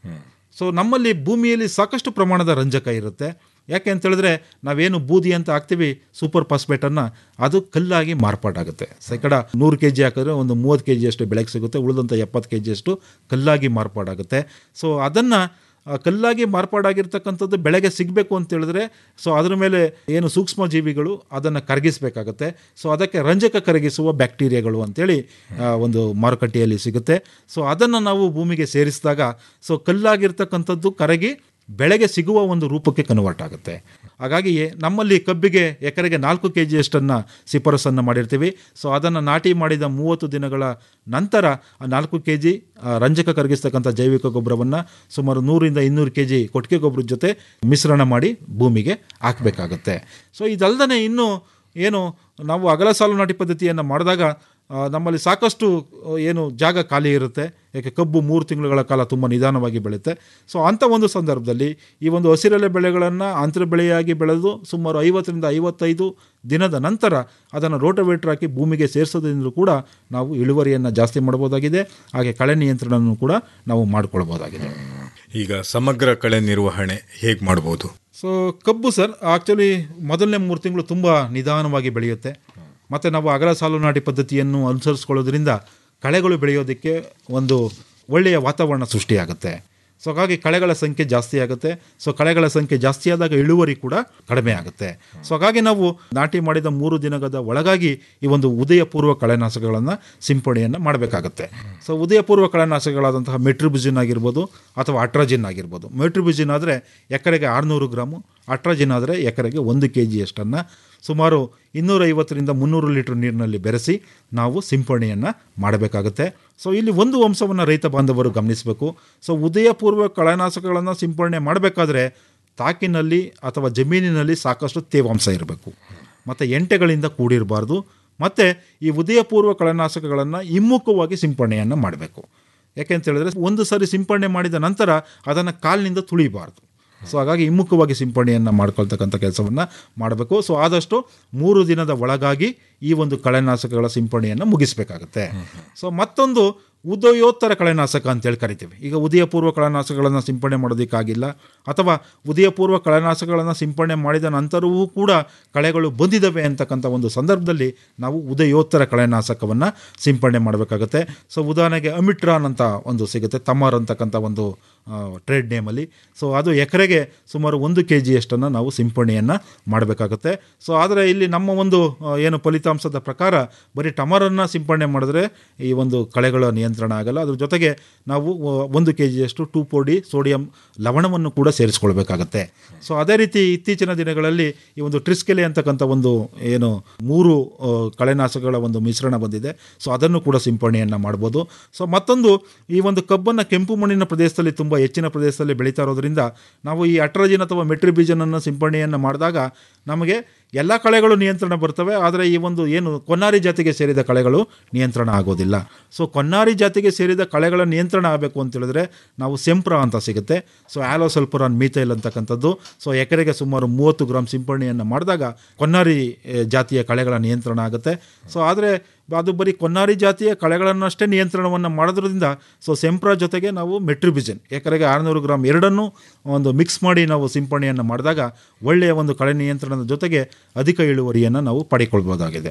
Speaker 3: ಸೊ ನಮ್ಮಲ್ಲಿ ಭೂಮಿಯಲ್ಲಿ ಸಾಕಷ್ಟು ಪ್ರಮಾಣದ ರಂಜಕ ಇರುತ್ತೆ ಯಾಕೆ ಅಂತ ಹೇಳಿದ್ರೆ ನಾವೇನು ಬೂದಿ ಅಂತ ಹಾಕ್ತೀವಿ ಸೂಪರ್ ಫಾಸ್ಫೇಟನ್ನು ಅದು ಕಲ್ಲಾಗಿ ಮಾರ್ಪಾಟಾಗುತ್ತೆ ಶೇಕಡ ನೂರು ಕೆ ಜಿ ಹಾಕಿದ್ರೆ ಒಂದು ಮೂವತ್ತು ಕೆ ಜಿಯಷ್ಟು ಬೆಳೆಗೆ ಸಿಗುತ್ತೆ ಉಳಿದಂಥ ಎಪ್ಪತ್ತು ಕೆ ಜಿಯಷ್ಟು ಕಲ್ಲಾಗಿ ಮಾರ್ಪಾಡಾಗುತ್ತೆ ಸೊ ಅದನ್ನು ಆ ಕಲ್ಲಾಗಿ ಮಾರ್ಪಾಡಾಗಿರ್ತಕ್ಕಂಥದ್ದು ಬೆಳೆಗೆ ಸಿಗಬೇಕು ಅಂತ ಹೇಳಿದ್ರೆ ಸೊ ಅದ್ರ ಮೇಲೆ ಏನು ಸೂಕ್ಷ್ಮ ಜೀವಿಗಳು ಅದನ್ನು ಕರಗಿಸಬೇಕಾಗತ್ತೆ ಸೊ ಅದಕ್ಕೆ ರಂಜಕ ಕರಗಿಸುವ ಬ್ಯಾಕ್ಟೀರಿಯಾಗಳು ಅಂತೇಳಿ ಆ, ಒಂದು ಮಾರುಕಟ್ಟೆಯಲ್ಲಿ ಸಿಗುತ್ತೆ ಸೊ ಅದನ್ನು ನಾವು ಭೂಮಿಗೆ ಸೇರಿಸಿದಾಗ ಸೊ ಕಲ್ಲಾಗಿರ್ತಕ್ಕಂಥದ್ದು ಕರಗಿ ಬೆಳೆಗೆ ಸಿಗುವ ಒಂದು ರೂಪಕ್ಕೆ ಕನ್ವರ್ಟ್ ಆಗುತ್ತೆ ಹಾಗಾಗಿ ನಮ್ಮಲ್ಲಿ ಕಬ್ಬಿಗೆ ಎಕರೆಗೆ ನಾಲ್ಕು ಕೆ ಜಿಯಷ್ಟನ್ನು ಶಿಫಾರಸನ್ನು ಮಾಡಿರ್ತೀವಿ ಸೊ ಅದನ್ನು ನಾಟಿ ಮಾಡಿದ ಮೂವತ್ತು ದಿನಗಳ ನಂತರ ಆ ನಾಲ್ಕು ಕೆ ಜಿ ರಂಜಕ ಕರಗಿಸ್ತಕ್ಕಂಥ ಜೈವಿಕ ಗೊಬ್ಬರವನ್ನು ಸುಮಾರು ನೂರಿಂದ ಇನ್ನೂರು ಕೆ ಜಿ ಕೊಟ್ಟಿಗೆ ಗೊಬ್ಬರದ ಜೊತೆ ಮಿಶ್ರಣ ಮಾಡಿ ಭೂಮಿಗೆ ಹಾಕಬೇಕಾಗುತ್ತೆ ಸೊ ಇದಲ್ಲದೆ ಇನ್ನು ಏನು ನಾವು ಅಗಲ ಸಾಲು ನಾಟಿ ಪದ್ಧತಿಯನ್ನು ಮಾಡಿದಾಗ ಆ, ನಮ್ಮಲ್ಲಿ ಸಾಕಷ್ಟು ಆ, ಏನು ಜಾಗ ಖಾಲಿ ಇರುತ್ತೆ ಯಾಕೆ ಕಬ್ಬು ಮೂರು ತಿಂಗಳುಗಳ ಕಾಲ ತುಂಬ ನಿಧಾನವಾಗಿ ಬೆಳೆಯುತ್ತೆ ಸೊ ಅಂಥ ಒಂದು ಸಂದರ್ಭದಲ್ಲಿ ಈ ಒಂದು ಹಸಿರೆಲೆ ಬೆಳೆಗಳನ್ನು ಅಂತರ ಬೆಳೆಯಾಗಿ ಬೆಳೆದು ಸುಮಾರು ಐವತ್ತರಿಂದ ಐವತ್ತೈದು ದಿನದ ನಂತರ ಅದನ್ನು ರೋಟೋವೇಟ್ರ್ ಹಾಕಿ ಭೂಮಿಗೆ ಸೇರಿಸೋದ್ರಿಂದ ಕೂಡ ನಾವು ಇಳುವರಿಯನ್ನು ಜಾಸ್ತಿ ಮಾಡ್ಬೋದಾಗಿದೆ ಹಾಗೆ ಕಳೆ ನಿಯಂತ್ರಣವನ್ನು ಕೂಡ ನಾವು ಮಾಡಿಕೊಳ್ಬೋದಾಗಿದೆ
Speaker 2: ಈಗ ಸಮಗ್ರ ಕಳೆ ನಿರ್ವಹಣೆ ಹೇಗೆ ಮಾಡ್ಬೋದು
Speaker 3: ಸೊ ಕಬ್ಬು ಸರ್ ಆ್ಯಕ್ಚುಲಿ ಮೊದಲನೇ ಮೂರು ತಿಂಗಳು ತುಂಬ ನಿಧಾನವಾಗಿ ಬೆಳೆಯುತ್ತೆ ಮತ್ತು ನಾವು ಅಗಲ ಸಾಲು ನಾಟಿ ಪದ್ಧತಿಯನ್ನು ಅನುಸರಿಸ್ಕೊಳ್ಳೋದ್ರಿಂದ ಕಳೆಗಳು ಬೆಳೆಯೋದಕ್ಕೆ ಒಂದು ಒಳ್ಳೆಯ ವಾತಾವರಣ ಸೃಷ್ಟಿಯಾಗುತ್ತೆ ಸೊ ಹಾಗಾಗಿ ಕಳೆಗಳ ಸಂಖ್ಯೆ ಜಾಸ್ತಿ ಆಗುತ್ತೆ ಸೊ ಕಳೆಗಳ ಸಂಖ್ಯೆ ಜಾಸ್ತಿ ಆದಾಗ ಇಳುವರಿ ಕೂಡ ಕಡಿಮೆ ಆಗುತ್ತೆ ಸೊ ಹಾಗಾಗಿ ನಾವು ನಾಟಿ ಮಾಡಿದ ಮೂರು ದಿನದ ಒಳಗಾಗಿ ಈ ಒಂದು ಉದಯಪೂರ್ವ ಕಳೆನಾಶಕಗಳನ್ನು ಸಿಂಪಡಣೆಯನ್ನು ಮಾಡಬೇಕಾಗುತ್ತೆ ಸೊ ಉದಯಪೂರ್ವ ಕಳೆನಾಶಕಗಳಾದಂತಹ ಮೆಟ್ರಿಬಿಜಿನ್ ಆಗಿರ್ಬೋದು ಅಥವಾ ಅಟ್ರಾಜಿನ್ ಆಗಿರ್ಬೋದು ಮೆಟ್ರಿಬಿಜಿನ್ ಆದರೆ ಎಕರೆಗೆ ಆರುನೂರು ಗ್ರಾಮು ಅಟ್ರಾಜಿನ್ ಆದರೆ ಎಕರೆಗೆ ಒಂದು ಕೆ ಜಿಯಷ್ಟನ್ನು ಸುಮಾರು ಇನ್ನೂರೈವತ್ತರಿಂದ ಮುನ್ನೂರು ಲೀಟ್ರ್ ನೀರಿನಲ್ಲಿ ಬೆರೆಸಿ ನಾವು ಸಿಂಪಡಣೆಯನ್ನು ಮಾಡಬೇಕಾಗುತ್ತೆ ಸೊ ಇಲ್ಲಿ ಒಂದು ಅಂಶವನ್ನು ರೈತ ಬಾಂಧವರು ಗಮನಿಸಬೇಕು ಸೊ ಉದಯಪೂರ್ವ ಕಳೆನಾಶಕಗಳನ್ನು ಸಿಂಪಡಣೆ ಮಾಡಬೇಕಾದ್ರೆ ತಾಕಿನಲ್ಲಿ ಅಥವಾ ಜಮೀನಿನಲ್ಲಿ ಸಾಕಷ್ಟು ತೇವಾಂಶ ಇರಬೇಕು ಮತ್ತು ಎಂಟೆಗಳಿಂದ ಕೂಡಿರಬಾರ್ದು ಮತ್ತು ಈ ಉದಯಪೂರ್ವ ಕಳೆನಾಶಕಗಳನ್ನು ಹಿಮ್ಮುಖವಾಗಿ ಸಿಂಪಡಣೆಯನ್ನು ಮಾಡಬೇಕು ಯಾಕೆ ಅಂತ ಹೇಳಿದ್ರೆ ಒಂದು ಸಾರಿ ಸಿಂಪಡಣೆ ಮಾಡಿದ ನಂತರ ಅದನ್ನು ಕಾಲಿನಿಂದ ತುಳಿಬಾರ್ದು ಸೊ ಹಾಗಾಗಿ ಹಿಮ್ಮುಖವಾಗಿ ಸಿಂಪಡಣೆಯನ್ನು ಮಾಡ್ಕೊಳ್ತಕ್ಕಂಥ ಕೆಲಸವನ್ನು ಮಾಡಬೇಕು ಸೊ ಆದಷ್ಟು ಮೂರು ದಿನದ ಒಳಗಾಗಿ ಈ ಒಂದು ಕಳೆನಾಶಕಗಳ ಸಿಂಪಡಣೆಯನ್ನು ಮುಗಿಸಬೇಕಾಗುತ್ತೆ ಸೊ ಮತ್ತೊಂದು ಉದಯೋತ್ತರ ಕಳೆನಾಶಕ ಅಂತೇಳಿ ಕರಿತೀವಿ ಈಗ ಉದಯಪೂರ್ವ ಕಳೆನಾಶಕಗಳನ್ನು ಸಿಂಪಡಣೆ ಮಾಡೋದಕ್ಕಾಗಿಲ್ಲ ಅಥವಾ ಉದಯಪೂರ್ವ ಕಳೆನಾಶಕಗಳನ್ನು ಸಿಂಪಡಣೆ ಮಾಡಿದ ನಂತರವೂ ಕೂಡ ಕಳೆಗಳು ಬಂದಿದ್ದಾವೆ ಅಂತಕ್ಕಂಥ ಒಂದು ಸಂದರ್ಭದಲ್ಲಿ ನಾವು ಉದಯೋತ್ತರ ಕಳೆನಾಶಕವನ್ನು ಸಿಂಪಡಣೆ ಮಾಡಬೇಕಾಗುತ್ತೆ ಸೊ ಉದಾಹರಣೆಗೆ ಅಮಿಟ್ರಾನ್ ಅಂತ ಒಂದು ಸಿಗುತ್ತೆ ತಮರ್ ಅಂತಕ್ಕಂಥ ಒಂದು ಟ್ರೇಡ್ ನೇಮಲ್ಲಿ ಸೊ ಅದು ಎಕರೆಗೆ ಸುಮಾರು ಒಂದು ಕೆ ಜಿಯಷ್ಟನ್ನು ನಾವು ಸಿಂಪಡಣೆಯನ್ನು ಮಾಡಬೇಕಾಗುತ್ತೆ ಸೊ ಆದರೆ ಇಲ್ಲಿ ನಮ್ಮ ಒಂದು ಆ, ಏನು ಫಲಿತಾಂಶದ ಪ್ರಕಾರ ಬರೀ ಟಮರನ್ನು ಸಿಂಪಡಣೆ ಮಾಡಿದ್ರೆ ಈ ಒಂದು ಕಳೆಗಳ ನಿಯಂತ್ರಣ ನಿಯಂತ್ರಣ ಆಗಲ್ಲ ಅದ್ರ ಜೊತೆಗೆ ನಾವು ಆ, ಒಂದು ಕೆ ಜಿಯಷ್ಟು ಟೂ ಪೋಡಿ ಸೋಡಿಯಂ ಲವಣವನ್ನು ಕೂಡ ಸೇರಿಸ್ಕೊಳ್ಬೇಕಾಗತ್ತೆ ಸೊ ಅದೇ ರೀತಿ ಇತ್ತೀಚಿನ ದಿನಗಳಲ್ಲಿ ಈ ಒಂದು ಟ್ರಿಸ್ಕೆಲೆ ಅಂತಕ್ಕಂಥ ಒಂದು ಏನು ಮೂರು ಆ, ಕಳೆನಾಶಕಗಳ ಒಂದು ಮಿಶ್ರಣ ಬಂದಿದೆ ಸೊ ಅದನ್ನು ಕೂಡ ಸಿಂಪಡಣೆಯನ್ನು ಮಾಡ್ಬೋದು ಸೊ ಮತ್ತೊಂದು ಈ ಒಂದು ಕಬ್ಬನ್ನು ಕೆಂಪು ಮಣ್ಣಿನ ಪ್ರದೇಶದಲ್ಲಿ ತುಂಬ ಹೆಚ್ಚಿನ ಪ್ರದೇಶದಲ್ಲಿ ಬೆಳೀತಾ ಇರೋದ್ರಿಂದ ನಾವು ಈ ಅಟ್ರಜಿನ್ ಅಥವಾ ಮೆಟ್ರಿಬೀಜನನ್ನು ಸಿಂಪಡಣೆಯನ್ನು ಮಾಡಿದಾಗ ನಮಗೆ ಎಲ್ಲ ಕಳೆಗಳು ನಿಯಂತ್ರಣ ಬರ್ತವೆ ಆದರೆ ಈ ಒಂದು ಏನು ಕೊನ್ನಾರಿ ಜಾತಿಗೆ ಸೇರಿದ ಕಳೆಗಳು ನಿಯಂತ್ರಣ ಆಗೋದಿಲ್ಲ ಸೊ ಕೊನ್ನಾರಿ ಜಾತಿಗೆ ಸೇರಿದ ಕಳೆಗಳ ನಿಯಂತ್ರಣ ಆಗಬೇಕು ಅಂತ ಹೇಳಿದ್ರೆ ನಾವು ಸೆಂಪ್ರಾ ಅಂತ ಸಿಗುತ್ತೆ ಸೊ ಆಲೋಸಲ್ಪುರಾನ್ ಮೀಥೈಲ್ ಅಂತಕ್ಕಂಥದ್ದು ಸೊ ಎಕರೆಗೆ ಸುಮಾರು ಮೂವತ್ತು ಗ್ರಾಮ್ ಸಿಂಪಡಣೆಯನ್ನು ಮಾಡಿದಾಗ ಕೊನ್ನಾರಿ ಆ, ಜಾತಿಯ ಕಳೆಗಳ ನಿಯಂತ್ರಣ ಆಗುತ್ತೆ ಸೊ ಆದರೆ ಅದು ಬರೀ ಕೊನ್ನಾರಿ ಜಾತಿಯ ಕಳೆಗಳನ್ನಷ್ಟೇ ನಿಯಂತ್ರಣವನ್ನು ಮಾಡೋದ್ರಿಂದ ಸೊ ಸೆಂಪ್ರಾ ಜೊತೆಗೆ ನಾವು ಮೆಟ್ರಿಬಿಜನ್ ಎಕರೆಗೆ ಆರುನೂರು ಗ್ರಾಮ್ ಎರಡನ್ನೂ ಒಂದು ಮಿಕ್ಸ್ ಮಾಡಿ ನಾವು ಸಿಂಪಡಣೆಯನ್ನು ಮಾಡಿದಾಗ ಒಳ್ಳೆಯ ಒಂದು ಕಳೆ ನಿಯಂತ್ರಣದ ಜೊತೆಗೆ ಅಧಿಕ ಇಳುವರಿಯನ್ನು ನಾವು ಪಡೆಕೊಳ್ಬೋದಾಗಿದೆ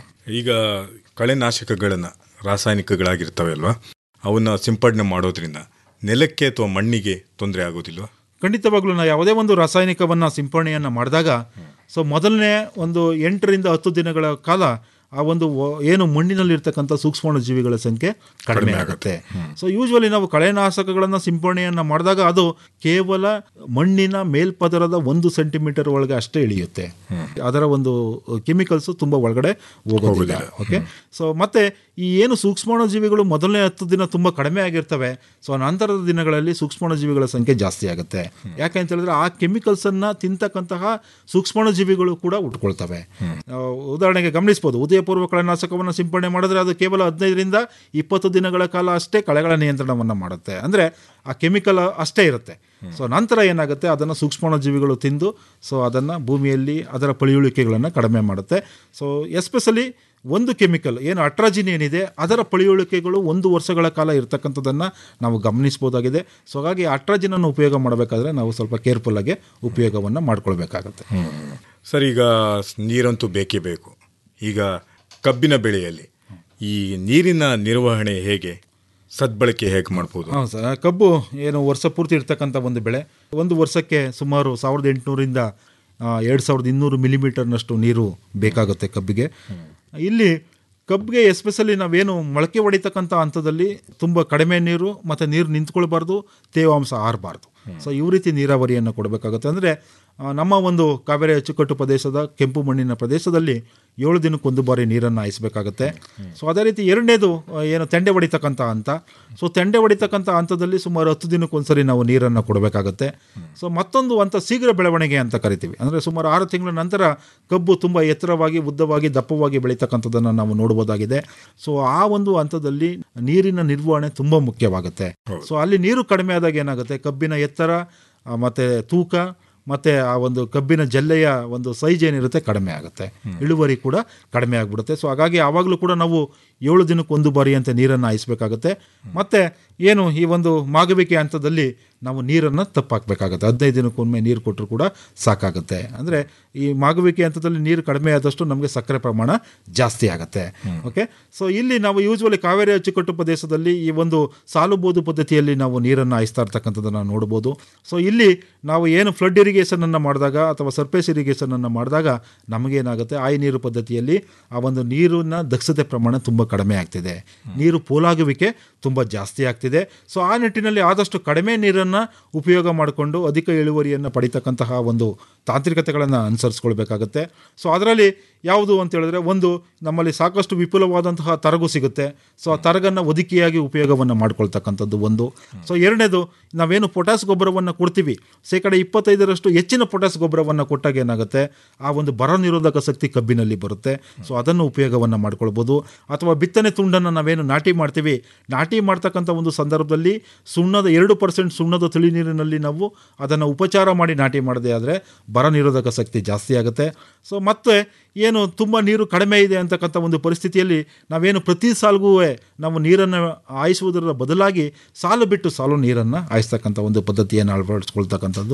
Speaker 2: ಈಗ ಕಳೆನಾಶಕಗಳನ್ನು ರಾಸಾಯನಿಕಗಳಾಗಿರ್ತವೆ ಅಲ್ವಾ ಅವನ್ನ ಸಿಂಪಡಣೆ ಮಾಡೋದ್ರಿಂದ ನೆಲಕ್ಕೆ ಅಥವಾ ಮಣ್ಣಿಗೆ ತೊಂದರೆ ಆಗೋದಿಲ್ವಾ
Speaker 3: ಖಂಡಿತವಾಗ್ಲೂ ನಾವು ಯಾವುದೇ ಒಂದು ರಾಸಾಯನಿಕವನ್ನು ಸಿಂಪಡಣೆಯನ್ನು ಮಾಡಿದಾಗ ಸೊ ಮೊದಲನೇ ಒಂದು ಎಂಟರಿಂದ ಹತ್ತು ದಿನಗಳ ಕಾಲ ಆ ಒಂದು ವ- ಏನು ಮಣ್ಣಿನಲ್ಲಿರ್ತಕ್ಕಂಥ ಸೂಕ್ಷ್ಮಾಣು ಜೀವಿಗಳ ಸಂಖ್ಯೆ ಕಡಿಮೆ ಆಗುತ್ತೆ ಸೊ ಯೂಶ್ವಲಿ ನಾವು ಕಳೆನಾಶಕಗಳನ್ನು ಸಿಂಪಡಣೆಯನ್ನು ಮಾಡಿದಾಗ ಅದು ಕೇವಲ ಮಣ್ಣಿನ ಮೇಲ್ಪದರದ ಒಂದು ಸೆಂಟಿಮೀಟರ್ ಒಳಗೆ ಅಷ್ಟೇ ಇಳಿಯುತ್ತೆ ಅದರ ಒಂದು ಕೆಮಿಕಲ್ಸ್ ತುಂಬ ಒಳಗಡೆ ಹೋಗೋದಿಲ್ಲ ಓಕೆ ಸೊ ಮತ್ತೆ ಈ ಏನು ಸೂಕ್ಷ್ಮಾಣು ಜೀವಿಗಳು ಮೊದಲನೇ ಹತ್ತು ದಿನ ತುಂಬ ಕಡಿಮೆ ಆಗಿರ್ತವೆ ಸೊ ನಂತರದ ದಿನಗಳಲ್ಲಿ ಸೂಕ್ಷ್ಮಾಣು ಜೀವಿಗಳ ಸಂಖ್ಯೆ ಜಾಸ್ತಿ ಆಗುತ್ತೆ ಯಾಕೆ ಅಂತ ಹೇಳಿದ್ರೆ ಆ ಕೆಮಿಕಲ್ಸ್ ಅನ್ನ ತಿಂತಕ್ಕಂತಹ ಸೂಕ್ಷ್ಮಾಣು ಜೀವಿಗಳು ಕೂಡ ಉಟ್ಕೊಳ್ತವೆ ಆ, ಉದಾಹರಣೆಗೆ ಗಮನಿಸಬಹುದು ಉದಯಪೂರ್ವ ಕಳೆನಾಶಕವನ್ನು ಸಿಂಪಡಣೆ ಮಾಡಿದ್ರೆ ಅದು ಕೇವಲ ಹದಿನೈದರಿಂದ ಇಪ್ಪತ್ತು ದಿನಗಳ ಕಾಲ ಅಷ್ಟೇ ಕಳೆಗಳ ನಿಯಂತ್ರಣವನ್ನು ಮಾಡುತ್ತೆ ಅಂದ್ರೆ ಆ ಕೆಮಿಕಲ್ ಅಷ್ಟೇ ಇರುತ್ತೆ ಸೊ ನಂತರ ಏನಾಗುತ್ತೆ ಅದನ್ನು ಸೂಕ್ಷ್ಮಾಣು ಜೀವಿಗಳು ತಿಂದು ಸೊ ಅದನ್ನು ಭೂಮಿಯಲ್ಲಿ ಅದರ ಪಳಿಯುಳಿಕೆಗಳನ್ನು ಕಡಿಮೆ ಮಾಡುತ್ತೆ ಸೊ ಎಸ್ಪೆಷಲಿ ಒಂದು ಕೆಮಿಕಲ್ ಏನು ಅಟ್ರಾಜಿನ್ ಏನಿದೆ ಅದರ ಪಳಿಯುಳಿಕೆಗಳು ಒಂದು ವರ್ಷಗಳ ಕಾಲ ಇರ್ತಕ್ಕಂಥದ್ದನ್ನು ನಾವು ಗಮನಿಸ್ಬೋದಾಗಿದೆ ಸೊ ಹಾಗಾಗಿ ಅಟ್ರಾಜಿನನ್ನು ಉಪಯೋಗ ಮಾಡಬೇಕಾದ್ರೆ ನಾವು ಸ್ವಲ್ಪ ಕೇರ್ಫುಲ್ಲಾಗಿ ಉಪಯೋಗವನ್ನು ಮಾಡ್ಕೊಳ್ಬೇಕಾಗತ್ತೆ
Speaker 2: ಸರ್ ಈಗ ನೀರಂತೂ ಬೇಕೇ ಬೇಕು ಈಗ ಕಬ್ಬಿನ ಬೆಳೆಯಲ್ಲಿ ಈ ನೀರಿನ ನಿರ್ವಹಣೆ ಹೇಗೆ ಸದ್ಬಳಕೆ ಹೇಗೆ ಮಾಡ್ಬೋದು
Speaker 3: ಹೌದು ಸರ್ ಕಬ್ಬು ಏನು ವರ್ಷ ಪೂರ್ತಿ ಇರ್ತಕ್ಕಂಥ ಒಂದು ಬೆಳೆ ಒಂದು ವರ್ಷಕ್ಕೆ ಸುಮಾರು ಸಾವಿರದ ಎಂಟುನೂರಿಂದ ಎರಡು ಸಾವಿರದ ಇನ್ನೂರು ಮಿಲಿಮೀಟರ್ನಷ್ಟು ನೀರು ಬೇಕಾಗುತ್ತೆ ಕಬ್ಬಿಗೆ ಇಲ್ಲಿ ಕಬ್ಬಿಗೆ ಎಸ್ಪೆಷಲಿ ನಾವೇನು ಮೊಳಕೆ ಹೊಡಿತಕ್ಕಂಥ ಹಂತದಲ್ಲಿ ತುಂಬ ಕಡಿಮೆ ನೀರು ಮತ್ತು ನೀರು ನಿಂತ್ಕೊಳ್ಬಾರ್ದು ತೇವಾಂಶ ಆರಬಾರ್ದು ಸೊ ಈ ರೀತಿ ನೀರಾವರಿಯನ್ನು ಕೊಡಬೇಕಾಗುತ್ತೆ ಅಂದರೆ ನಮ್ಮ ಒಂದು ಕಾವೇರಿ ಅಚ್ಚುಕಟ್ಟು ಪ್ರದೇಶದ ಕೆಂಪು ಮಣ್ಣಿನ ಪ್ರದೇಶದಲ್ಲಿ ಏಳು ದಿನಕ್ಕೊಂದು ಬಾರಿ ನೀರನ್ನು ಹಾಯಿಸಬೇಕಾಗತ್ತೆ ಸೊ ಅದೇ ರೀತಿ ಎರಡನೇದು ಆ, ಏನು ತೆಂಡೆ ಹೊಡಿತಕ್ಕಂಥ ಹಂತ ಸೊ ತೆಂಡೆ ಹೊಡಿತಕ್ಕಂಥ ಹಂತದಲ್ಲಿ ಸುಮಾರು ಹತ್ತು ದಿನಕ್ಕೊಂದ್ಸರಿ ನಾವು ನೀರನ್ನು ಕೊಡಬೇಕಾಗತ್ತೆ ಸೊ ಮತ್ತೊಂದು ಹಂತ ಶೀಘ್ರ ಬೆಳವಣಿಗೆ ಅಂತ ಕರಿತೀವಿ ಅಂದರೆ ಸುಮಾರು ಆರು ತಿಂಗಳ ನಂತರ ಕಬ್ಬು ತುಂಬ ಎತ್ತರವಾಗಿ ಉದ್ದವಾಗಿ ದಪ್ಪವಾಗಿ ಬೆಳೀತಕ್ಕಂಥದ್ದನ್ನು ನಾವು ನೋಡ್ಬೋದಾಗಿದೆ ಸೊ ಆ ಒಂದು ಹಂತದಲ್ಲಿ ನೀರಿನ ನಿರ್ವಹಣೆ ತುಂಬ ಮುಖ್ಯವಾಗುತ್ತೆ ಸೊ ಅಲ್ಲಿ ನೀರು ಕಡಿಮೆ ಆದಾಗ ಏನಾಗುತ್ತೆ ಕಬ್ಬಿನ ಎತ್ತರ ಆ, ಮತ್ತೆ ತೂಕ ಮತ್ತು ಆ ಒಂದು ಕಬ್ಬಿನ ಜಲ್ಲೆಯ ಒಂದು ಸೈಜ್ ಏನಿರುತ್ತೆ ಕಡಿಮೆ ಆಗುತ್ತೆ ಇಳುವರಿ ಕೂಡ ಕಡಿಮೆ ಆಗಿಬಿಡುತ್ತೆ ಸೊ ಹಾಗಾಗಿ ಆವಾಗಲೂ ಕೂಡ ನಾವು ಏಳು ದಿನಕ್ಕೆ ಒಂದು ಬಾರಿ ಅಂತ ನೀರನ್ನು ಹಾಯಿಸ್ಬೇಕಾಗತ್ತೆ ಮತ್ತು ಏನು ಈ ಒಂದು ಮಾಗುವಿಕೆ ಹಂತದಲ್ಲಿ ನಾವು ನೀರನ್ನು ತಪ್ಪಾಕಬೇಕಾಗತ್ತೆ ಹದಿನೈದು ದಿನಕ್ಕೊಮ್ಮೆ ನೀರು ಕೊಟ್ಟರು ಕೂಡ ಸಾಕಾಗುತ್ತೆ ಅಂದರೆ ಈ ಮಾಗುವಿಕೆ ಹಂತದಲ್ಲಿ ನೀರು ಕಡಿಮೆ ಆದಷ್ಟು ನಮಗೆ ಸಕ್ಕರೆ ಪ್ರಮಾಣ ಜಾಸ್ತಿ ಆಗುತ್ತೆ ಓಕೆ ಸೊ ಇಲ್ಲಿ ನಾವು ಯೂಶ್ವಲಿ ಕಾವೇರಿ ಅಚ್ಚುಕಟ್ಟು ಪ್ರದೇಶದಲ್ಲಿ ಈ ಒಂದು ಸಾಲುಬೋದು ಪದ್ಧತಿಯಲ್ಲಿ ನಾವು ನೀರನ್ನು ಹಾಯಿಸ್ತಾ ಇರ್ತಕ್ಕಂಥದ್ದನ್ನು ನೋಡ್ಬೋದು ಸೊ ಇಲ್ಲಿ ನಾವು ಏನು ಫ್ಲಡ್ ಇರಿಗೇಷನನ್ನು ಮಾಡಿದಾಗ ಅಥವಾ ಸರ್ಫೇಸ್ ಇರಿಗೇಷನನ್ನು ಮಾಡಿದಾಗ ನಮಗೇನಾಗುತ್ತೆ ಆಯಿ ನೀರು ಪದ್ಧತಿಯಲ್ಲಿ ಆ ಒಂದು ನೀರಿನ ದಕ್ಷತೆ ಪ್ರಮಾಣ ತುಂಬ ಕಡಿಮೆ ಆಗ್ತಿದೆ ನೀರು ಪೋಲಾಗುವಿಕೆ ತುಂಬ ಜಾಸ್ತಿ ಆಗ್ತಿದೆ ಸೊ ಆ ನಿಟ್ಟಿನಲ್ಲಿ ಆದಷ್ಟು ಕಡಿಮೆ ನೀರನ್ನು ಉಪಯೋಗ ಮಾಡಿಕೊಂಡು ಅಧಿಕ ಇಳುವರಿಯನ್ನು ಪಡಿತಕ್ಕಂತಹ ಒಂದು ತಾಂತ್ರಿಕತೆಗಳನ್ನು ಅನುಸರಿಸ್ಕೊಳ್ಬೇಕಾಗತ್ತೆ ಸೊ ಅದರಲ್ಲಿ ಯಾವುದು ಅಂತ ಹೇಳಿದ್ರೆ ಒಂದು ನಮ್ಮಲ್ಲಿ ಸಾಕಷ್ಟು ವಿಪುಲವಾದಂತಹ ತರಗು ಸಿಗುತ್ತೆ ಸೊ ಆ ತರಗನ್ನು ಒದಿಕೆಯಾಗಿ ಉಪಯೋಗವನ್ನು ಮಾಡ್ಕೊಳ್ತಕ್ಕಂಥದ್ದು ಒಂದು ಸೊ ಎರಡನೇದು ನಾವೇನು ಪೊಟ್ಯಾಸ್ ಗೊಬ್ಬರವನ್ನು ಕೊಡ್ತೀವಿ ಶೇಕಡ ಇಪ್ಪತ್ತೈದರಷ್ಟು ಹೆಚ್ಚಿನ ಪೊಟ್ಯಾಸ್ ಗೊಬ್ಬರವನ್ನು ಕೊಟ್ಟಾಗ ಏನಾಗುತ್ತೆ ಆ ಒಂದು ಬರ ನಿರೋಧಕ ಶಕ್ತಿ ಕಬ್ಬಿನಲ್ಲಿ ಬರುತ್ತೆ ಸೊ ಅದನ್ನು ಉಪಯೋಗವನ್ನು ಮಾಡ್ಕೊಳ್ಬೋದು ಅಥವಾ ಬಿತ್ತನೆ ತುಂಡನ್ನು ನಾವೇನು ನಾಟಿ ಮಾಡ್ತೀವಿ ನಾಟಿ ಮಾಡ್ತಕ್ಕಂಥ ಒಂದು ಸಂದರ್ಭದಲ್ಲಿ ಸುಣ್ಣದ ಎರಡು ಪರ್ಸೆಂಟ್ ಸುಣ್ಣದ ತಿಳಿ ನೀರಿನಲ್ಲಿ ನಾವು ಅದನ್ನು ಉಪಚಾರ ಮಾಡಿ ನಾಟಿ ಮಾಡದೇ ಆದರೆ ಬರ ನಿರೋಧಕ ಶಕ್ತಿ ಜಾಸ್ತಿ ಆಗುತ್ತೆ ಸೊ ಮತ್ತೆ ಏನು ತುಂಬ ನೀರು ಕಡಿಮೆ ಇದೆ ಅಂತಕ್ಕಂಥ ಒಂದು ಪರಿಸ್ಥಿತಿಯಲ್ಲಿ ನಾವೇನು ಪ್ರತಿ ಸಾಲಿಗೂ ನಾವು ನೀರನ್ನು ಹಾಯಿಸುವುದರ ಬದಲಾಗಿ ಸಾಲು ಬಿಟ್ಟು ಸಾಲು ನೀರನ್ನು ಹಾಯಿಸ್ತಕ್ಕಂಥ ಒಂದು ಪದ್ಧತಿಯನ್ನು ಅಳವಡಿಸ್ಕೊಳ್ತಕ್ಕಂಥದ್ದು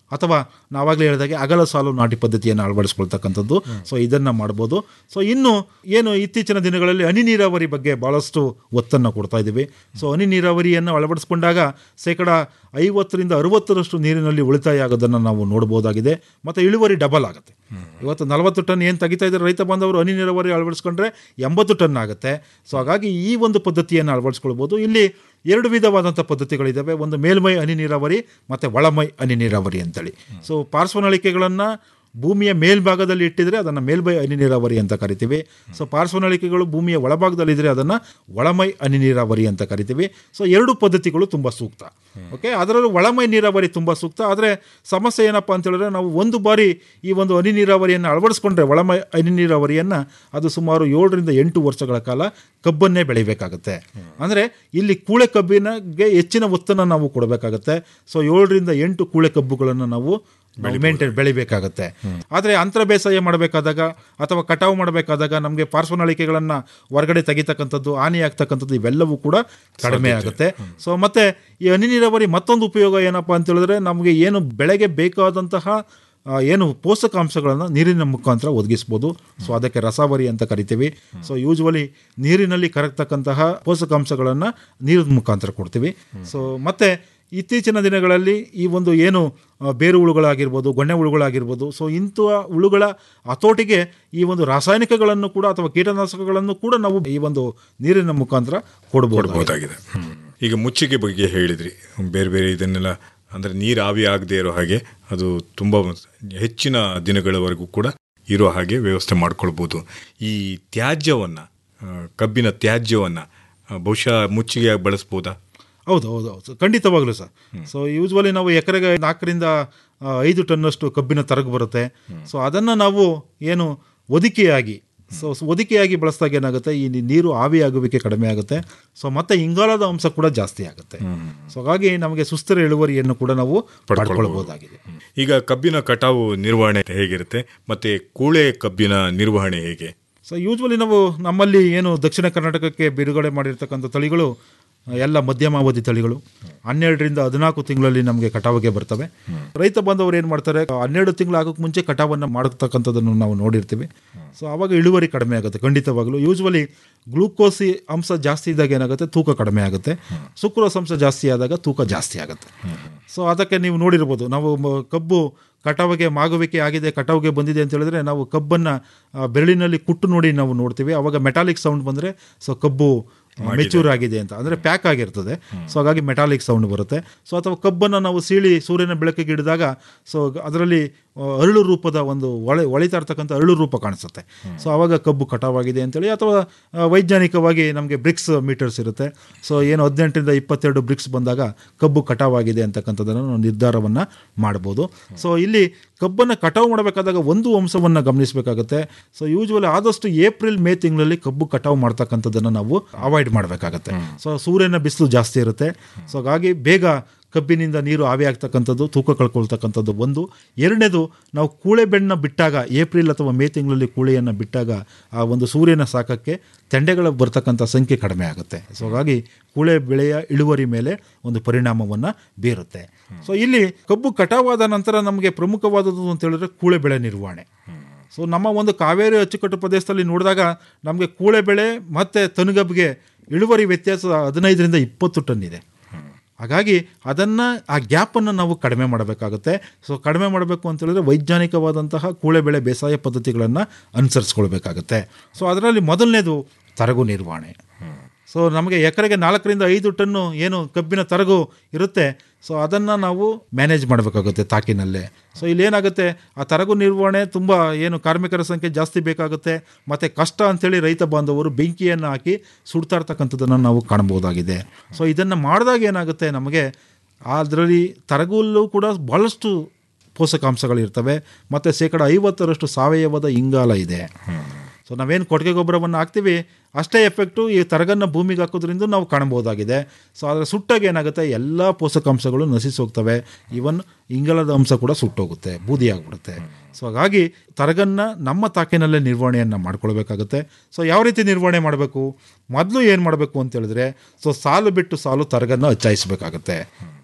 Speaker 3: ಅಥವಾ ನಾವಾಗಲೇ ಹೇಳಿದಾಗೆ ಅಗಲ ಸಾಲು ನಾಟಿ ಪದ್ಧತಿಯನ್ನು ಅಳವಡಿಸ್ಕೊಳ್ತಕ್ಕಂಥದ್ದು ಸೊ ಇದನ್ನು ಮಾಡ್ಬೋದು ಸೊ ಇನ್ನು ಏನು ಇತ್ತೀಚಿನ ದಿನಗಳಲ್ಲಿ ಹನಿ ನೀರಾವರಿ ಬಗ್ಗೆ ಭಾಳಷ್ಟು ಒತ್ತನ್ನು ಕೊಡ್ತಾ ಇದ್ದೀವಿ ಸೊ ಹನಿ ನೀರಾವರಿಯನ್ನು ಅಳವಡಿಸ್ಕೊಂಡಾಗ ಶೇಕಡ ಐವತ್ತರಿಂದ ಅರುವತ್ತರಷ್ಟು ನೀರಿನಲ್ಲಿ ಉಳಿತಾಯ ಆಗೋದನ್ನು ನಾವು ನೋಡ್ಬೋದಾಗಿದೆ ಮತ್ತು ಇಳುವರಿ ಡಬಲ್ ಆಗುತ್ತೆ ಇವತ್ತು ನಲವತ್ತು ಟನ್ ಏನು ತೆಗಿತಾ ಇದ್ದಾರೆ ರೈತ ಬಾಂಧವರು ಹನಿ ನೀರಾವರಿ ಅಳವಡಿಸ್ಕೊಂಡ್ರೆ ಎಂಬತ್ತು ಟನ್ ಆಗುತ್ತೆ ಸೊ ಹಾಗಾಗಿ ಈ ಒಂದು ಪದ್ಧತಿಯನ್ನು ಅಳವಡಿಸ್ಕೊಳ್ಬೋದು ಇಲ್ಲಿ ಎರಡು ವಿಧವಾದಂಥ ಪದ್ಧತಿಗಳಿದ್ದಾವೆ ಒಂದು ಮೇಲ್ಮೈ ಹನಿ ನೀರಾವರಿ ಮತ್ತು ಒಳಮೈ ಹನಿ ನೀರಾವರಿ ಅಂತೇಳಿ ಸೊ ಪಾರ್ಶ್ವನಳಿಕೆಗಳನ್ನು ಭೂಮಿಯ ಮೇಲ್ಭಾಗದಲ್ಲಿ ಇಟ್ಟಿದ್ರೆ ಅದನ್ನು ಮೇಲ್ಮೈ ಹನಿ ನೀರಾವರಿ ಅಂತ ಕರಿತೀವಿ ಸೊ ಪಾರ್ಶ್ವನಳಿಕೆಗಳು ಭೂಮಿಯ ಒಳಭಾಗದಲ್ಲಿದ್ದರೆ ಅದನ್ನು ಒಳಮೈ ಹನಿ ನೀರಾವರಿ ಅಂತ ಕರಿತೀವಿ ಸೊ ಎರಡು ಪದ್ಧತಿಗಳು ತುಂಬ ಸೂಕ್ತ ಓಕೆ ಅದರಲ್ಲೂ ಒಳಮೈ ನೀರಾವರಿ ತುಂಬ ಸೂಕ್ತ ಆದರೆ ಸಮಸ್ಯೆ ಏನಪ್ಪ ಅಂತ ಹೇಳಿದ್ರೆ ನಾವು ಒಂದು ಬಾರಿ ಈ ಒಂದು ಹನಿ ನೀರಾವರಿಯನ್ನು ಅಳವಡಿಸ್ಕೊಂಡ್ರೆ ಒಳಮೈ ಹನಿ ನೀರಾವರಿಯನ್ನು ಅದು ಸುಮಾರು ಏಳರಿಂದ ಎಂಟು ವರ್ಷಗಳ ಕಾಲ ಕಬ್ಬನ್ನೇ ಬೆಳಿಬೇಕಾಗುತ್ತೆ ಅಂದರೆ ಇಲ್ಲಿ ಕೂಳೆ ಕಬ್ಬಿನಗೆ ಹೆಚ್ಚಿನ ಒತ್ತನ್ನು ನಾವು ಕೊಡಬೇಕಾಗತ್ತೆ ಸೊ ಏಳರಿಂದ ಎಂಟು ಕೂಳೆ ಕಬ್ಬುಗಳನ್ನು ನಾವು ಮೇಂಟೈನ್ ಬೆಳಿಬೇಕಾಗತ್ತೆ ಆದರೆ ಅಂತರ ಬೇಸಾಯ ಮಾಡಬೇಕಾದಾಗ ಅಥವಾ ಕಟಾವು ಮಾಡಬೇಕಾದಾಗ ನಮಗೆ ಪಾರ್ಶ್ವನಳಿಕೆಗಳನ್ನು ಹೊರಗಡೆ ತೆಗಿತಕ್ಕಂಥದ್ದು ಹಾನಿ ಆಗ್ತಕ್ಕಂಥದ್ದು ಇವೆಲ್ಲವೂ ಕೂಡ ಕಡಿಮೆ ಆಗುತ್ತೆ ಸೊ ಮತ್ತೆ ಈ ಹನಿ ನೀರಾವರಿ ಮತ್ತೊಂದು ಉಪಯೋಗ ಏನಪ್ಪ ಅಂತ ಹೇಳಿದ್ರೆ ನಮಗೆ ಏನು ಬೆಳೆಗೆ ಬೇಕಾದಂತಹ ಆ, ಏನು ಪೋಷಕಾಂಶಗಳನ್ನು ನೀರಿನ ಮುಖಾಂತರ ಒದಗಿಸ್ಬೋದು ಸೊ ಅದಕ್ಕೆ ರಸಾವರಿ ಅಂತ ಕರಿತೀವಿ ಸೊ ಯೂಶ್ವಲಿ ನೀರಿನಲ್ಲಿ ಕರಗ್ತಕ್ಕಂತಹ ಪೋಷಕಾಂಶಗಳನ್ನು ನೀರಿನ ಮುಖಾಂತರ ಕೊಡ್ತೀವಿ ಸೊ ಮತ್ತೆ ಇತ್ತೀಚಿನ ದಿನಗಳಲ್ಲಿ ಈ ಒಂದು ಏನು ಆ, ಬೇರು ಹುಳುಗಳಾಗಿರ್ಬೋದು ಗೊಣ್ಣೆ ಹುಳುಗಳಾಗಿರ್ಬೋದು ಸೊ ಇಂಥ ಹುಳುಗಳ ಹತೋಟಿಗೆ ಈ ಒಂದು ರಾಸಾಯನಿಕಗಳನ್ನು ಕೂಡ ಅಥವಾ ಕೀಟನಾಶಕಗಳನ್ನು ಕೂಡ ನಾವು ಈ ಒಂದು ನೀರಿನ ಮುಖಾಂತರ ಕೊಡ್ಬೋದು
Speaker 2: ಕೊಡ್ಬೋದಾಗಿದೆ ಈಗ ಮುಚ್ಚಿಗೆ ಬಗ್ಗೆ ಹೇಳಿದ್ರಿ ಬೇರೆ ಬೇರೆ ಇದನ್ನೆಲ್ಲ ಅಂದರೆ ನೀರು ಆವಿ ಆಗದೆ ಇರೋ ಹಾಗೆ ಅದು ತುಂಬ ಹೆಚ್ಚಿನ ದಿನಗಳವರೆಗೂ ಕೂಡ ಇರೋ ಹಾಗೆ ವ್ಯವಸ್ಥೆ ಮಾಡ್ಕೊಳ್ಬೋದು ಈ ತ್ಯಾಜ್ಯವನ್ನು ಕಬ್ಬಿನ ತ್ಯಾಜ್ಯವನ್ನು ಬಹುಶಃ ಮುಚ್ಚಿಗೆಯಾಗಿ ಬಳಸ್ಬೋದಾ
Speaker 3: ಹೌದು ಹೌದು ಹೌದು ಖಂಡಿತವಾಗ್ಲೂ ಸರ್ ಸೊ ಯೂಶ್ವಲಿ ನಾವು ಎಕರೆಗೆ ನಾಲ್ಕರಿಂದ ಆ, ಐದು ಟನ್ನಷ್ಟು ಕಬ್ಬಿನ ತರಗು ಬರುತ್ತೆ ಸೊ ಅದನ್ನು ನಾವು ಏನು ಒದಿಕೆಯಾಗಿ ಸೊ ಸೊ ಒದಿಕೆಯಾಗಿ ಬಳಸಿದಾಗ ಏನಾಗುತ್ತೆ ಈ ನೀ- ನೀರು ಆವಿಯಾಗುವಿಕೆ ಕಡಿಮೆ ಆಗುತ್ತೆ ಸೊ ಮತ್ತೆ ಇಂಗಾಲದ ಅಂಶ ಕೂಡ ಜಾಸ್ತಿ ಆಗುತ್ತೆ ಸೊ ಹಾಗಾಗಿ ನಮಗೆ ಸುಸ್ಥಿರ ಇಳುವರಿಯನ್ನು ಕೂಡ ನಾವು ಪಡ್ಕೊಳ್ಬಹುದಾಗಿದೆ
Speaker 2: ಈಗ ಕಬ್ಬಿನ ಕಟಾವು ನಿರ್ವಹಣೆ ಹೇಗಿರುತ್ತೆ ಮತ್ತೆ ಕೂಳೆ ಕಬ್ಬಿನ ನಿರ್ವಹಣೆ ಹೇಗೆ
Speaker 3: ಸೊ ಯೂಶ್ವಲಿ ನಾವು ನಮ್ಮಲ್ಲಿ ಏನು ದಕ್ಷಿಣ ಕರ್ನಾಟಕಕ್ಕೆ ಬಿಡುಗಡೆ ಮಾಡಿರ್ತಕ್ಕಂಥ ತಳಿಗಳು ಆ, ಎಲ್ಲ ಮಧ್ಯಮಾವಧಿ ತಳಿಗಳು ಹನ್ನೆರಡರಿಂದ ಹದಿನಾಲ್ಕು ತಿಂಗಳಲ್ಲಿ ನಮಗೆ ಕಟಾವಿಗೆ ಬರ್ತವೆ ರೈತ ಬಾಂಧವರು ಏನು ಮಾಡ್ತಾರೆ ಹನ್ನೆರಡು ತಿಂಗಳು ಆಗೋಕ್ಕೆ ಮುಂಚೆ ಕಟಾವನ್ನು ಮಾಡತಕ್ಕಂಥದ್ದನ್ನು ನಾವು ನೋಡಿರ್ತೀವಿ ಸೊ ಆವಾಗ ಇಳುವರಿ ಕಡಿಮೆ ಆಗುತ್ತೆ ಖಂಡಿತವಾಗಲೂ ಯೂಶ್ವಲಿ ಗ್ಲೂಕೋಸಿ ಅಂಶ ಜಾಸ್ತಿ ಇದ್ದಾಗ ಏನಾಗುತ್ತೆ ತೂಕ ಕಡಿಮೆ ಆಗುತ್ತೆ ಸುಕ್ರೋಸ್ ಅಂಶ ಜಾಸ್ತಿ ಆದಾಗ ತೂಕ ಜಾಸ್ತಿ ಆಗುತ್ತೆ ಸೊ ಅದಕ್ಕೆ ನೀವು ನೋಡಿರ್ಬೋದು ನಾವು ಮ- ಕಬ್ಬು ಕಟಾವಿಗೆ ಮಾಗುವಿಕೆ ಆಗಿದೆ ಕಟಾವಿಗೆ ಬಂದಿದೆ ಅಂತ ಹೇಳಿದ್ರೆ ನಾವು ಕಬ್ಬನ್ನು ಆ, ಬೆರಳಿನಲ್ಲಿ ಕುಟ್ಟು ನೋಡಿ ನಾವು ನೋಡ್ತೀವಿ ಅವಾಗ ಮೆಟಾಲಿಕ್ ಸೌಂಡ್ ಬಂದರೆ ಸೊ ಕಬ್ಬು ಮೆಚೂರ್ ಆಗಿದೆ ಅಂತ ಅಂದರೆ ಪ್ಯಾಕ್ ಆಗಿರ್ತದೆ ಸೊ ಹಾಗಾಗಿ ಮೆಟಾಲಿಕ್ ಸೌಂಡ್ ಬರುತ್ತೆ ಸೊ ಅಥವಾ ಕಬ್ಬನ್ನು ನಾವು ಸೀಳಿ ಸೂರ್ಯನ ಬೆಳಕಿಗೆ ಹಿಡಿದಾಗ ಸೊ ಅದರಲ್ಲಿ ಆ, ಅರಳು ರೂಪದ ಒಂದು ಒಳೆ ಒಳಿತಾ ಇರ್ತಕ್ಕಂಥ ಅರಳು ರೂಪ ಕಾಣಿಸುತ್ತೆ ಸೊ ಆವಾಗ ಕಬ್ಬು ಕಟಾವಾಗಿದೆ ಅಂತೇಳಿ ಅಥವಾ ಆ, ವೈಜ್ಞಾನಿಕವಾಗಿ ನಮಗೆ ಬ್ರಿಕ್ಸ್ ಮೀಟರ್ಸ್ ಇರುತ್ತೆ ಸೊ ಏನು ಹದಿನೆಂಟರಿಂದ ಇಪ್ಪತ್ತೆರಡು ಬ್ರಿಕ್ಸ್ ಬಂದಾಗ ಕಬ್ಬು ಕಟಾವಾಗಿದೆ ಅಂತಕ್ಕಂಥದ್ದನ್ನು ನಾವು ನಿರ್ಧಾರವನ್ನು ಮಾಡ್ಬೋದು ಸೊ ಇಲ್ಲಿ ಕಬ್ಬನ್ನು ಕಟಾವು ಮಾಡಬೇಕಾದಾಗ ಒಂದು ಅಂಶವನ್ನು ಗಮನಿಸಬೇಕಾಗುತ್ತೆ ಸೊ ಯೂಶ್ವಲಿ ಆದಷ್ಟು ಏಪ್ರಿಲ್ ಮೇ ತಿಂಗಳಲ್ಲಿ ಕಬ್ಬು ಕಟಾವು ಮಾಡ್ತಕ್ಕಂಥದ್ದನ್ನು ನಾವು ಅವಾಯ್ಡ್ ಮಾಡಬೇಕಾಗತ್ತೆ ಸೊ ಸೂರ್ಯನ ಬಿಸಿಲು ಜಾಸ್ತಿ ಇರುತ್ತೆ ಸೊ ಹಾಗಾಗಿ ಬೇಗ ಕಬ್ಬಿನಿಂದ ನೀರು ಆವಿ ಆಗ್ತಕ್ಕಂಥದ್ದು ತೂಕ ಕಳ್ಕೊಳ್ತಕ್ಕಂಥದ್ದು ಒಂದು ಎರಡನೇದು ನಾವು ಕೂಳೆ ಬೆಣ್ಣ ಬಿಟ್ಟಾಗ ಏಪ್ರಿಲ್ ಅಥವಾ ಮೇ ತಿಂಗಳಲ್ಲಿ ಕೂಳೆಯನ್ನು ಬಿಟ್ಟಾಗ ಆ ಒಂದು ಸೂರ್ಯನ ಸಾಕಕ್ಕೆ ತೆಂಡೆಗಳ ಬರ್ತಕ್ಕಂಥ ಸಂಖ್ಯೆ ಕಡಿಮೆ ಆಗುತ್ತೆ ಸೊ ಹಾಗಾಗಿ ಕೂಳೆ ಬೆಳೆಯ ಇಳುವರಿ ಮೇಲೆ ಒಂದು ಪರಿಣಾಮವನ್ನು ಬೀರುತ್ತೆ ಸೊ ಇಲ್ಲಿ ಕಬ್ಬು ಕಟಾವಾದ ನಂತರ ನಮಗೆ ಪ್ರಮುಖವಾದದ್ದು ಅಂತ ಹೇಳಿದ್ರೆ ಕೂಳೆ ಬೆಳೆ ನಿರ್ವಹಣೆ ಸೊ ನಮ್ಮ ಒಂದು ಕಾವೇರಿ ಅಚ್ಚುಕಟ್ಟು ಪ್ರದೇಶದಲ್ಲಿ ನೋಡಿದಾಗ ನಮಗೆ ಕೂಳೆ ಬೆಳೆ ಮತ್ತು ತನುಗಬ್ಬಿಗೆ ಇಳುವರಿ ವ್ಯತ್ಯಾಸ ಹದಿನೈದರಿಂದ ಇಪ್ಪತ್ತು ಟನ್ ಇದೆ ಹಾಗಾಗಿ ಅದನ್ನು ಆ ಗ್ಯಾಪನ್ನು ನಾವು ಕಡಿಮೆ ಮಾಡಬೇಕಾಗುತ್ತೆ ಸೊ ಕಡಿಮೆ ಮಾಡಬೇಕು ಅಂತ ಹೇಳಿದ್ರೆ ವೈಜ್ಞಾನಿಕವಾದಂತಹ ಕೂಳೆ ಬೆಳೆ ಬೇಸಾಯ ಪದ್ಧತಿಗಳನ್ನು ಅನುಸರಿಸ್ಕೊಳ್ಬೇಕಾಗತ್ತೆ ಸೊ ಅದರಲ್ಲಿ ಮೊದಲನೇದು ತರಗು ನಿರ್ವಹಣೆ ಸೊ ನಮಗೆ ಎಕರೆಗೆ ನಾಲ್ಕರಿಂದ ಐದು ಟನ್ನು ಏನು ಕಬ್ಬಿನ ತರಗು ಇರುತ್ತೆ ಸೊ ಅದನ್ನು ನಾವು ಮ್ಯಾನೇಜ್ ಮಾಡಬೇಕಾಗುತ್ತೆ ತಾಕಿನಲ್ಲೇ ಸೊ ಇಲ್ಲೇನಾಗುತ್ತೆ ಆ ತರಗು ನಿರ್ವಹಣೆ ತುಂಬ ಏನು ಕಾರ್ಮಿಕರ ಸಂಖ್ಯೆ ಜಾಸ್ತಿ ಬೇಕಾಗುತ್ತೆ ಮತ್ತು ಕಷ್ಟ ಅಂಥೇಳಿ ರೈತ ಬಾಂಧವರು ಬೆಂಕಿಯನ್ನು ಹಾಕಿ ಸುಡ್ತಾ ಇರ್ತಕ್ಕಂಥದ್ದನ್ನು ನಾವು ಕಾಣ್ಬೋದಾಗಿದೆ ಸೊ ಇದನ್ನು ಮಾಡಿದಾಗ ಏನಾಗುತ್ತೆ ನಮಗೆ ಅದರಲ್ಲಿ ತರಗುಲ್ಲೂ ಕೂಡ ಭಾಳಷ್ಟು ಪೋಷಕಾಂಶಗಳಿರ್ತವೆ ಮತ್ತು ಶೇಕಡ ಐವತ್ತರಷ್ಟು ಸಾವಯವದ ಇಂಗಾಲ ಇದೆ ಸೊ ನಾವೇನು ಕೊಟ್ಟಿಗೆ ಗೊಬ್ಬರವನ್ನು ಹಾಕ್ತೀವಿ ಅಷ್ಟೇ ಎಫೆಕ್ಟು ಈ ತರಗನ್ನು ಭೂಮಿಗೆ ಹಾಕೋದ್ರಿಂದ ನಾವು ಕಾಣಬಹುದಾಗಿದೆ ಸೊ ಅದರ ಸುಟ್ಟಾಗ ಏನಾಗುತ್ತೆ ಎಲ್ಲ ಪೋಷಕಾಂಶಗಳು ನಶಿಸಿ ಹೋಗ್ತವೆ ಈವನ್ ಇಂಗಾಲದ ಅಂಶ ಕೂಡ ಸುಟ್ಟೋಗುತ್ತೆ ಬೂದಿ ಆಗಿಬಿಡುತ್ತೆ ಸೊ ಹಾಗಾಗಿ ತರಗನ್ನು ನಮ್ಮ ತಾಕಿನಲ್ಲೇ ನಿರ್ವಹಣೆಯನ್ನು ಮಾಡ್ಕೊಳ್ಬೇಕಾಗುತ್ತೆ ಸೊ ಯಾವ ರೀತಿ ನಿರ್ವಹಣೆ ಮಾಡಬೇಕು ಮೊದಲು ಏನು ಮಾಡಬೇಕು ಅಂತ ಹೇಳಿದ್ರೆ ಸೊ ಸಾಲು ಬಿಟ್ಟು ಸಾಲು ತರಗನ್ನು ಹಚ್ಚಾಯಿಸಬೇಕಾಗುತ್ತೆ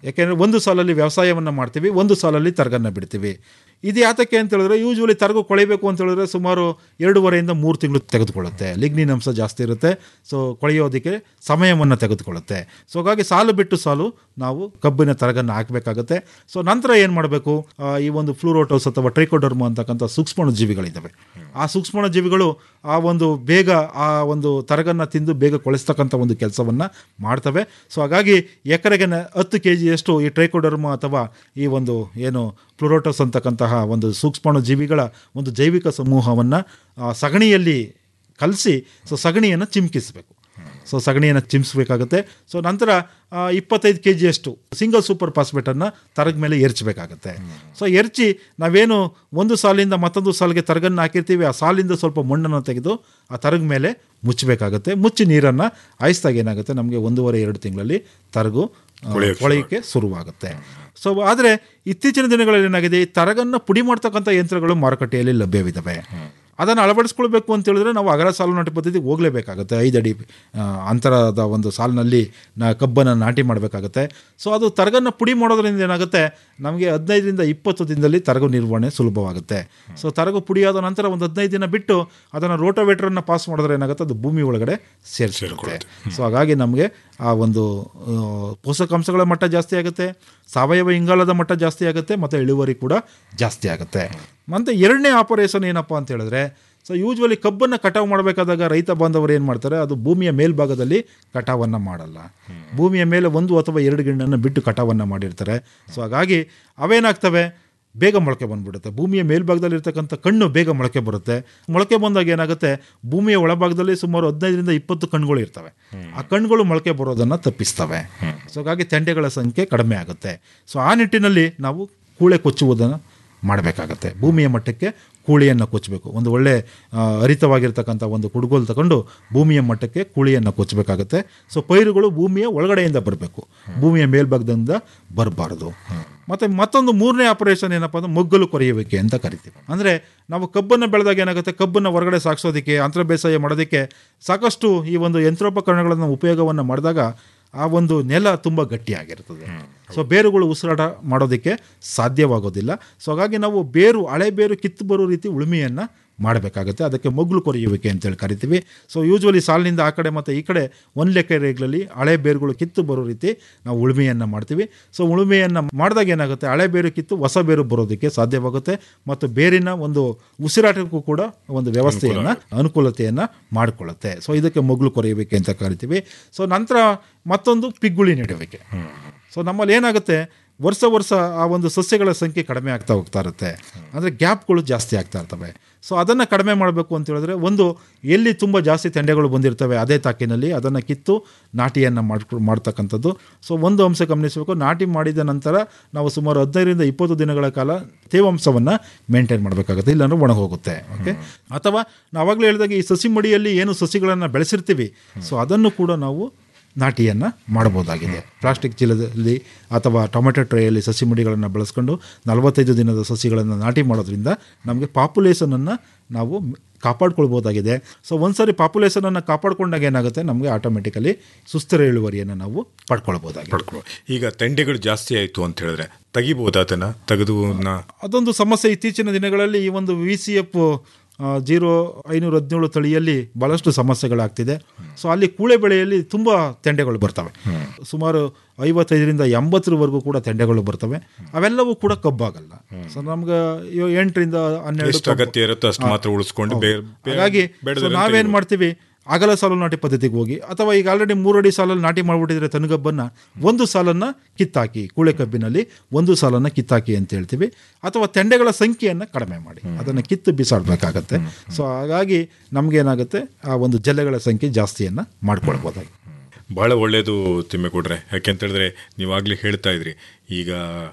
Speaker 3: ಯಾಕೆಂದರೆ ಒಂದು ಸಾಲಲ್ಲಿ ವ್ಯವಸಾಯವನ್ನು ಮಾಡ್ತೀವಿ ಒಂದು ಸಾಲಲ್ಲಿ ತರಗನ್ನು ಬಿಡ್ತೀವಿ ಇದು ಯಾತಕ್ಕೆ ಅಂತ ಹೇಳಿದ್ರೆ ಯೂಶ್ವಲಿ ತರಗು ಕೊಳೆಯಬೇಕು ಅಂತ ಹೇಳಿದ್ರೆ ಸುಮಾರು ಎರಡೂವರೆಯಿಂದ ಮೂರು ತಿಂಗಳು ತೆಗೆದುಕೊಳ್ಳುತ್ತೆ ಲಿಗ್ನಿನ್ ಅಂಶ ಜಾಸ್ತಿ ಇರುತ್ತೆ ಸೊ ಕೊಳೆಯೋದಕ್ಕೆ ಸಮಯವನ್ನು ತೆಗೆದುಕೊಳ್ಳುತ್ತೆ ಸೊ ಹಾಗಾಗಿ ಸಾಲು ಬಿಟ್ಟು ಸಾಲು ನಾವು ಕಬ್ಬಿನ ತರಗನ್ನು ಹಾಕಬೇಕಾಗುತ್ತೆ ಸೊ ನಂತರ ಏನು ಮಾಡಬೇಕು ಈ ಒಂದು ಫ್ಲೂರೋಟೋಸ್ ಅಥವಾ ಟ್ರೈಕೋಡರ್ಮ ಅಂತಕ್ಕಂಥ ಸೂಕ್ಷ್ಮಾಣು ಜೀವಿಗಳಿದ್ದಾವೆ ಆ ಸೂಕ್ಷ್ಮಾಣು ಜೀವಿಗಳು ಆ ಒಂದು ಬೇಗ ಆ ಒಂದು ತರಗನ್ನು ತಿಂದು ಬೇಗ ಕೊಳೆಸ್ತಕ್ಕಂಥ ಒಂದು ಕೆಲಸವನ್ನು ಮಾಡ್ತವೆ ಸೊ ಹಾಗಾಗಿ ಎಕರೆಗೆ ನ- ಹತ್ತು ಕೆ ಜಿಯಷ್ಟು ಈ ಟ್ರೈಕೋಡರ್ಮ ಅಥವಾ ಈ ಒಂದು ಏನು ಫ್ಲೋರೋಟಸ್ ಅಂತಕ್ಕಂತಹ ಒಂದು ಸೂಕ್ಷ್ಮಾಣು ಜೀವಿಗಳ ಒಂದು ಜೈವಿಕ ಸಮೂಹವನ್ನು ಸಗಣಿಯಲ್ಲಿ ಕಲಸಿ ಸೊ ಸಗಣಿಯನ್ನು ಚಿಮ್ಕಿಸಬೇಕು ಸೊ ಸಗಣಿಯನ್ನು ಚಿಮ್ಮಿಸ್ಬೇಕಾಗುತ್ತೆ ಸೊ ನಂತರ ಆ, ಇಪ್ಪತ್ತೈದು ಕೆ ಜಿಯಷ್ಟು ಸಿಂಗಲ್ ಸೂಪರ್ ಫಾಸ್ಫೇಟನ್ನು ತರಗ ಮೇಲೆ ಎರಚಬೇಕಾಗುತ್ತೆ ಸೊ ಎರಚಿ ನಾವೇನು ಒಂದು ಸಾಲಿಂದ ಮತ್ತೊಂದು ಸಾಲಿಗೆ ತರಗನ್ನು ಹಾಕಿರ್ತೀವಿ ಆ ಸಾಲಿಂದ ಸ್ವಲ್ಪ ಮಣ್ಣನ್ನು ತೆಗೆದು ಆ ತರಗ ಮೇಲೆ ಮುಚ್ಚಬೇಕಾಗುತ್ತೆ ಮುಚ್ಚಿ ನೀರನ್ನು ಆಯಿಸ್ದಾಗ ಏನಾಗುತ್ತೆ ನಮಗೆ ಒಂದೂವರೆ ಎರಡು ತಿಂಗಳಲ್ಲಿ ತರಗು ಆ,
Speaker 2: ಕೊಳೆಯೋಕ್ಕೆ
Speaker 3: ಕೊಳೆಯೋಕ್ಕೆ ಶುರುವಾಗುತ್ತೆ ಸೊ ಆದರೆ ಇತ್ತೀಚಿನ ದಿನಗಳಲ್ಲಿ ಏನಾಗಿದೆ ಈ ತರಗನ್ನು ಪುಡಿ ಮಾಡ್ತಕ್ಕಂಥ ಯಂತ್ರಗಳು ಮಾರುಕಟ್ಟೆಯಲ್ಲಿ ಲಭ್ಯವಿದ್ದಾವೆ ಅದನ್ನು ಅಳವಡಿಸ್ಕೊಳ್ಬೇಕು ಅಂತ ಹೇಳಿದ್ರೆ ನಾವು ಅಗಲ ಸಾಲು ನಾಟಿ ಪದ್ಧತಿಗೆ ಹೋಗಲೇಬೇಕಾಗುತ್ತೆ ಐದು ಅಡಿ ಆ, ಅಂತರದ ಒಂದು ಸಾಲಿನಲ್ಲಿ ನಾ ಕಬ್ಬನ್ನು ನಾಟಿ ಮಾಡಬೇಕಾಗುತ್ತೆ ಸೊ ಅದು ತರಗನ್ನು ಪುಡಿ ಮಾಡೋದ್ರಿಂದ ಏನಾಗುತ್ತೆ ನಮಗೆ ಹದಿನೈದರಿಂದ ಇಪ್ಪತ್ತು ದಿನದಲ್ಲಿ ತರಗು ನಿರ್ವಹಣೆ ಸುಲಭವಾಗುತ್ತೆ ಸೊ ತರಗು ಪುಡಿಯಾದ ನಂತರ ಒಂದು ಹದಿನೈದು ದಿನ ಬಿಟ್ಟು ಅದನ್ನು ರೋಟೋವೇಟ್ರನ್ನು ಪಾಸ್ ಮಾಡಿದ್ರೆ ಏನಾಗುತ್ತೆ ಅದು ಭೂಮಿ ಒಳಗಡೆ ಸೇರಿಸಿರುತ್ತೆ ಸೊ ಹಾಗಾಗಿ ನಮಗೆ ಆ ಒಂದು ಆ, ಪೋಷಕಾಂಶಗಳ ಮಟ್ಟ ಜಾಸ್ತಿ ಆಗುತ್ತೆ ಸಾವಯವ ಇಂಗಾಲದ ಮಟ್ಟ ಜಾಸ್ತಿ ಆಗುತ್ತೆ ಮತ್ತು ಇಳುವರಿ ಕೂಡ ಜಾಸ್ತಿ ಆಗುತ್ತೆ ಮತ್ತು ಎರಡನೇ ಆಪರೇಷನ್ ಏನಪ್ಪ ಅಂತ ಹೇಳಿದ್ರೆ ಸೊ ಯೂಶ್ವಲಿ ಕಬ್ಬನ್ನು ಕಟಾವು ಮಾಡಬೇಕಾದಾಗ ರೈತ ಬಾಂಧವರು ಏನು ಮಾಡ್ತಾರೆ ಅದು ಭೂಮಿಯ ಮೇಲ್ಭಾಗದಲ್ಲಿ ಕಟಾವನ್ನು ಮಾಡಲ್ಲ ಭೂಮಿಯ ಮೇಲೆ ಒಂದು ಅಥವಾ ಎರಡು ಗಿಣ್ಣನ್ನು ಬಿಟ್ಟು ಕಟಾವನ್ನು ಮಾಡಿರ್ತಾರೆ ಸೊ ಹಾಗಾಗಿ ಅವೇನಾಗ್ತವೆ ಬೇಗ ಮೊಳಕೆ ಬಂದ್ಬಿಡುತ್ತೆ ಭೂಮಿಯ ಮೇಲ್ಭಾಗದಲ್ಲಿ ಇರ್ತಕ್ಕಂಥ ಕಣ್ಣು ಬೇಗ ಮೊಳಕೆ ಬರುತ್ತೆ ಮೊಳಕೆ ಬಂದಾಗ ಏನಾಗುತ್ತೆ ಭೂಮಿಯ ಒಳಭಾಗದಲ್ಲಿ ಸುಮಾರು ಹದಿನೈದರಿಂದ ಇಪ್ಪತ್ತು ಕಣ್ಣುಗಳು ಇರ್ತವೆ ಆ ಕಣ್ಣುಗಳು ಮೊಳಕೆ ಬರೋದನ್ನು ತಪ್ಪಿಸ್ತವೆ ಸೊ ಹಾಗಾಗಿ ತೆಂಡೆಗಳ ಸಂಖ್ಯೆ ಕಡಿಮೆ ಆಗುತ್ತೆ ಸೊ ಆ ನಿಟ್ಟಿನಲ್ಲಿ ನಾವು ಕೂಳೆ ಕೊಚ್ಚುವುದನ್ನು ಮಾಡಬೇಕಾಗತ್ತೆ ಭೂಮಿಯ ಮಟ್ಟಕ್ಕೆ ಕೂಳಿಯನ್ನು ಕೊಚ್ಚಬೇಕು ಒಂದು ಒಳ್ಳೆ ಆ, ಹರಿತವಾಗಿರ್ತಕ್ಕಂಥ ಒಂದು ಕುಡುಗೋಲು ತಗೊಂಡು ಭೂಮಿಯ ಮಟ್ಟಕ್ಕೆ ಕೂಳಿಯನ್ನು ಕೊಚ್ಚಬೇಕಾಗತ್ತೆ ಸೊ ಪೈರುಗಳು ಭೂಮಿಯ ಒಳಗಡೆಯಿಂದ ಬರಬೇಕು ಭೂಮಿಯ ಮೇಲ್ಭಾಗದಿಂದ ಬರಬಾರ್ದು ಮತ್ತು ಮತ್ತೊಂದು ಮೂರನೇ ಆಪರೇಷನ್ ಏನಪ್ಪ ಅಂದ್ರೆ ಮೊಗ್ಗಲು ಕೊರೆಯುವಿಕೆ ಅಂತ ಕರಿತೀವಿ ಅಂದರೆ ನಾವು ಕಬ್ಬನ್ನು ಬೆಳೆದಾಗ ಏನಾಗುತ್ತೆ ಕಬ್ಬನ್ನು ಹೊರಗಡೆ ಸಾಗಿಸೋದಕ್ಕೆ ಅಂತರ ಬೇಸಾಯ ಮಾಡೋದಕ್ಕೆ ಸಾಕಷ್ಟು ಈ ಒಂದು ಯಂತ್ರೋಪಕರಣಗಳನ್ನು ಉಪಯೋಗವನ್ನು ಮಾಡಿದಾಗ ಆ ಒಂದು ನೆಲ ತುಂಬ ಗಟ್ಟಿಯಾಗಿರ್ತದೆ ಸೊ ಬೇರುಗಳು ಉಸಿರಾಟ ಮಾಡೋದಕ್ಕೆ ಸಾಧ್ಯವಾಗೋದಿಲ್ಲ ಸೊ ಹಾಗಾಗಿ ನಾವು ಬೇರು ಹಳೆ ಬೇರು ಕಿತ್ತು ಬರೋ ರೀತಿ ಉಳುಮೆಯನ್ನು ಮಾಡಬೇಕಾಗುತ್ತೆ ಅದಕ್ಕೆ ಮೊಗ್ಲು ಕೊರೆಯುವಿಕೆ ಅಂತೇಳಿ ಕರಿತೀವಿ ಸೊ ಯೂಶ್ವಲಿ ಸಾಲಿನಿಂದ ಆ ಕಡೆ ಮತ್ತು ಈ ಕಡೆ ಒಂದು ಎಕರೆಗಳಲ್ಲಿ ಹಳೆ ಬೇರುಗಳು ಕಿತ್ತು ಬರೋ ರೀತಿ ನಾವು ಉಳುಮೆಯನ್ನು ಮಾಡ್ತೀವಿ ಸೊ ಉಳುಮೆಯನ್ನು ಮಾಡಿದಾಗ ಏನಾಗುತ್ತೆ ಹಳೆ ಬೇರು ಕಿತ್ತು ಹೊಸ ಬೇರು ಬರೋದಕ್ಕೆ ಸಾಧ್ಯವಾಗುತ್ತೆ ಮತ್ತು ಬೇರಿನ ಒಂದು ಉಸಿರಾಟಕ್ಕೂ ಕೂಡ ಒಂದು ವ್ಯವಸ್ಥೆಯನ್ನು ಅನುಕೂಲತೆಯನ್ನು ಮಾಡಿಕೊಳ್ಳುತ್ತೆ ಸೊ ಇದಕ್ಕೆ ಮೊಗ್ಲು ಕೊರೆಯುವಿಕೆ ಅಂತ ಕರಿತೀವಿ ಸೊ ನಂತರ ಮತ್ತೊಂದು ಪಿಗ್ಗುಳಿ ನೆಡುವಿಕೆ ಸೊ ನಮ್ಮಲ್ಲಿ ಏನಾಗುತ್ತೆ ವರ್ಷ ವರ್ಷ ಆ ಒಂದು ಸಸ್ಯಗಳ ಸಂಖ್ಯೆ ಕಡಿಮೆ ಆಗ್ತಾ ಹೋಗ್ತಾ ಇರುತ್ತೆ ಅಂದರೆ ಗ್ಯಾಪ್ಗಳು ಜಾಸ್ತಿ ಆಗ್ತಾ ಇರ್ತವೆ ಸೊ ಅದನ್ನು ಕಡಿಮೆ ಮಾಡಬೇಕು ಅಂತ ಹೇಳಿದ್ರೆ ಒಂದು ಎಲ್ಲಿ ತುಂಬ ಜಾಸ್ತಿ ತೆಂಡೆಗಳು ಬಂದಿರ್ತವೆ ಅದೇ ತಾಕಿನಲ್ಲಿ ಅದನ್ನು ಕಿತ್ತು ನಾಟಿಯನ್ನು ಮಾಡ್ಕೊ ಮಾಡ್ತಕ್ಕಂಥದ್ದು ಸೊ ಒಂದು ಅಂಶ ಗಮನಿಸಬೇಕು ನಾಟಿ ಮಾಡಿದ ನಂತರ ನಾವು ಸುಮಾರು ಹದಿನೈದರಿಂದ ಇಪ್ಪತ್ತು ದಿನಗಳ ಕಾಲ ತೇವಾಂಶವನ್ನು ಮೇಂಟೈನ್ ಮಾಡಬೇಕಾಗುತ್ತೆ ಇಲ್ಲಾಂದ್ರೆ ಒಣಗೋಗುತ್ತೆ ಓಕೆ ಅಥವಾ ನಾವಾಗಲೇ ಹೇಳಿದಾಗ ಈ ಸಸಿ ಮಡಿಯಲ್ಲಿ ಏನು ಸಸಿಗಳನ್ನು ಬೆಳೆಸಿರ್ತೀವಿ ಸೊ ಅದನ್ನು ಕೂಡ ನಾವು ನಾಟಿಯನ್ನು ಮಾಡಬಹುದಾಗಿದೆ ಪ್ಲಾಸ್ಟಿಕ್ ಚೀಲದಲ್ಲಿ ಅಥವಾ ಟೊಮೆಟೊ ಟ್ರೇಯಲ್ಲಿ ಸಸಿ ಮಡಿಗಳನ್ನು ಬಳಸ್ಕೊಂಡು ನಲವತ್ತೈದು ದಿನದ ಸಸಿಗಳನ್ನು ನಾಟಿ ಮಾಡೋದ್ರಿಂದ ನಮಗೆ ಪಾಪ್ಯುಲೇಷನನ್ನು ನಾವು ಕಾಪಾಡ್ಕೊಳ್ಬೋದಾಗಿದೆ ಸೊ ಒಂದ್ಸರಿ ಪಾಪ್ಯುಲೇಷನನ್ನು ಕಾಪಾಡ್ಕೊಂಡಾಗ ಏನಾಗುತ್ತೆ ನಮಗೆ ಆಟೋಮೆಟಿಕಲಿ ಸುಸ್ಥಿರ ಇಳುವರಿಯನ್ನು ನಾವು ಪಡ್ಕೊಳ್ಬೋದಾಗಿದೆ
Speaker 2: ಪಡ್ಕೊಳ್ಳೋ ಈಗ ತೆಂಡೆಗಳು ಜಾಸ್ತಿ ಆಯಿತು ಅಂತ ಹೇಳಿದ್ರೆ ತೆಗಿಬೋದು ಅದನ್ನು ತೆಗೆದು ನ-
Speaker 3: ಅದೊಂದು ಸಮಸ್ಯೆ ಇತ್ತೀಚಿನ ದಿನಗಳಲ್ಲಿ ಈ ಒಂದು ವಿ ಸಿ ಎಫ್ ಜೀರೋ ಐನೂರ ಹದಿನೇಳು ತಳಿಯಲ್ಲಿ ಭಾಳಷ್ಟು ಸಮಸ್ಯೆಗಳಾಗ್ತಿದೆ ಸೊ ಅಲ್ಲಿ ಕೂಳೆ ಬೆಳೆಯಲ್ಲಿ ತುಂಬ ತೆಂಡೆಗಳು ಬರ್ತವೆ ಸುಮಾರು ಐವತ್ತೈದರಿಂದ ಎಂಬತ್ತರವರೆಗೂ ಕೂಡ ತೆಂಡೆಗಳು ಬರ್ತವೆ ಅವೆಲ್ಲವೂ ಕೂಡ ಕಬ್ಬಾಗಲ್ಲ ಸೊ ನಮ್ಗೆ ಇವ- ಎಂಟರಿಂದ ಹನ್ನೆರಡು
Speaker 2: ಎಷ್ಟು ಅಗತ್ಯ ಇರುತ್ತೋ ಅಷ್ಟು ಮಾತ್ರ ಉಳಿಸ್ಕೊಂಡು ಬೇರೆ ಬೇರೆ
Speaker 3: ಹಾಗಾಗಿ
Speaker 2: ಬೇಡದ್ರೆ
Speaker 3: ಸೊ ನಾವೇನು ಮಾಡ್ತೀವಿ ಅಗಲ ಸಾಲು ನಾಟಿ ಪದ್ಧತಿಗೆ ಹೋಗಿ ಅಥವಾ ಈಗ ಆಲ್ರೆಡಿ ಮೂರಡಿ ಸಾಲಲ್ಲಿ ನಾಟಿ ಮಾಡಿಬಿಟ್ಟಿದ್ರೆ ತನಗಬ್ಬನ್ನು ಒಂದು ಸಾಲನ್ನು ಕಿತ್ತಾಕಿ ಕೂಳೆ ಕಬ್ಬಿನಲ್ಲಿ ಒಂದು ಸಾಲನ್ನು ಕಿತ್ತಾಕಿ ಅಂತ ಹೇಳ್ತೀವಿ ಅಥವಾ ತೆಂಡೆಗಳ ಸಂಖ್ಯೆಯನ್ನು ಕಡಿಮೆ ಮಾಡಿ ಅದನ್ನು ಕಿತ್ತು ಬಿಸಾಡಬೇಕಾಗತ್ತೆ ಸೊ ಹಾಗಾಗಿ ನಮಗೇನಾಗುತ್ತೆ ಆ ಒಂದು ಜಲ್ಲೆಗಳ ಸಂಖ್ಯೆ ಜಾಸ್ತಿಯನ್ನು ಮಾಡ್ಕೊಳ್ಬೋದಾಗಿ
Speaker 2: ಭಾಳ ಒಳ್ಳೆಯದು ತಿಮ್ಮೆಗೌಡ್ರೆ ಯಾಕೆಂತ ಹೇಳಿದ್ರೆ ನೀವಾಗಲೇ ಹೇಳ್ತಾ ಇದ್ರಿ ಈಗ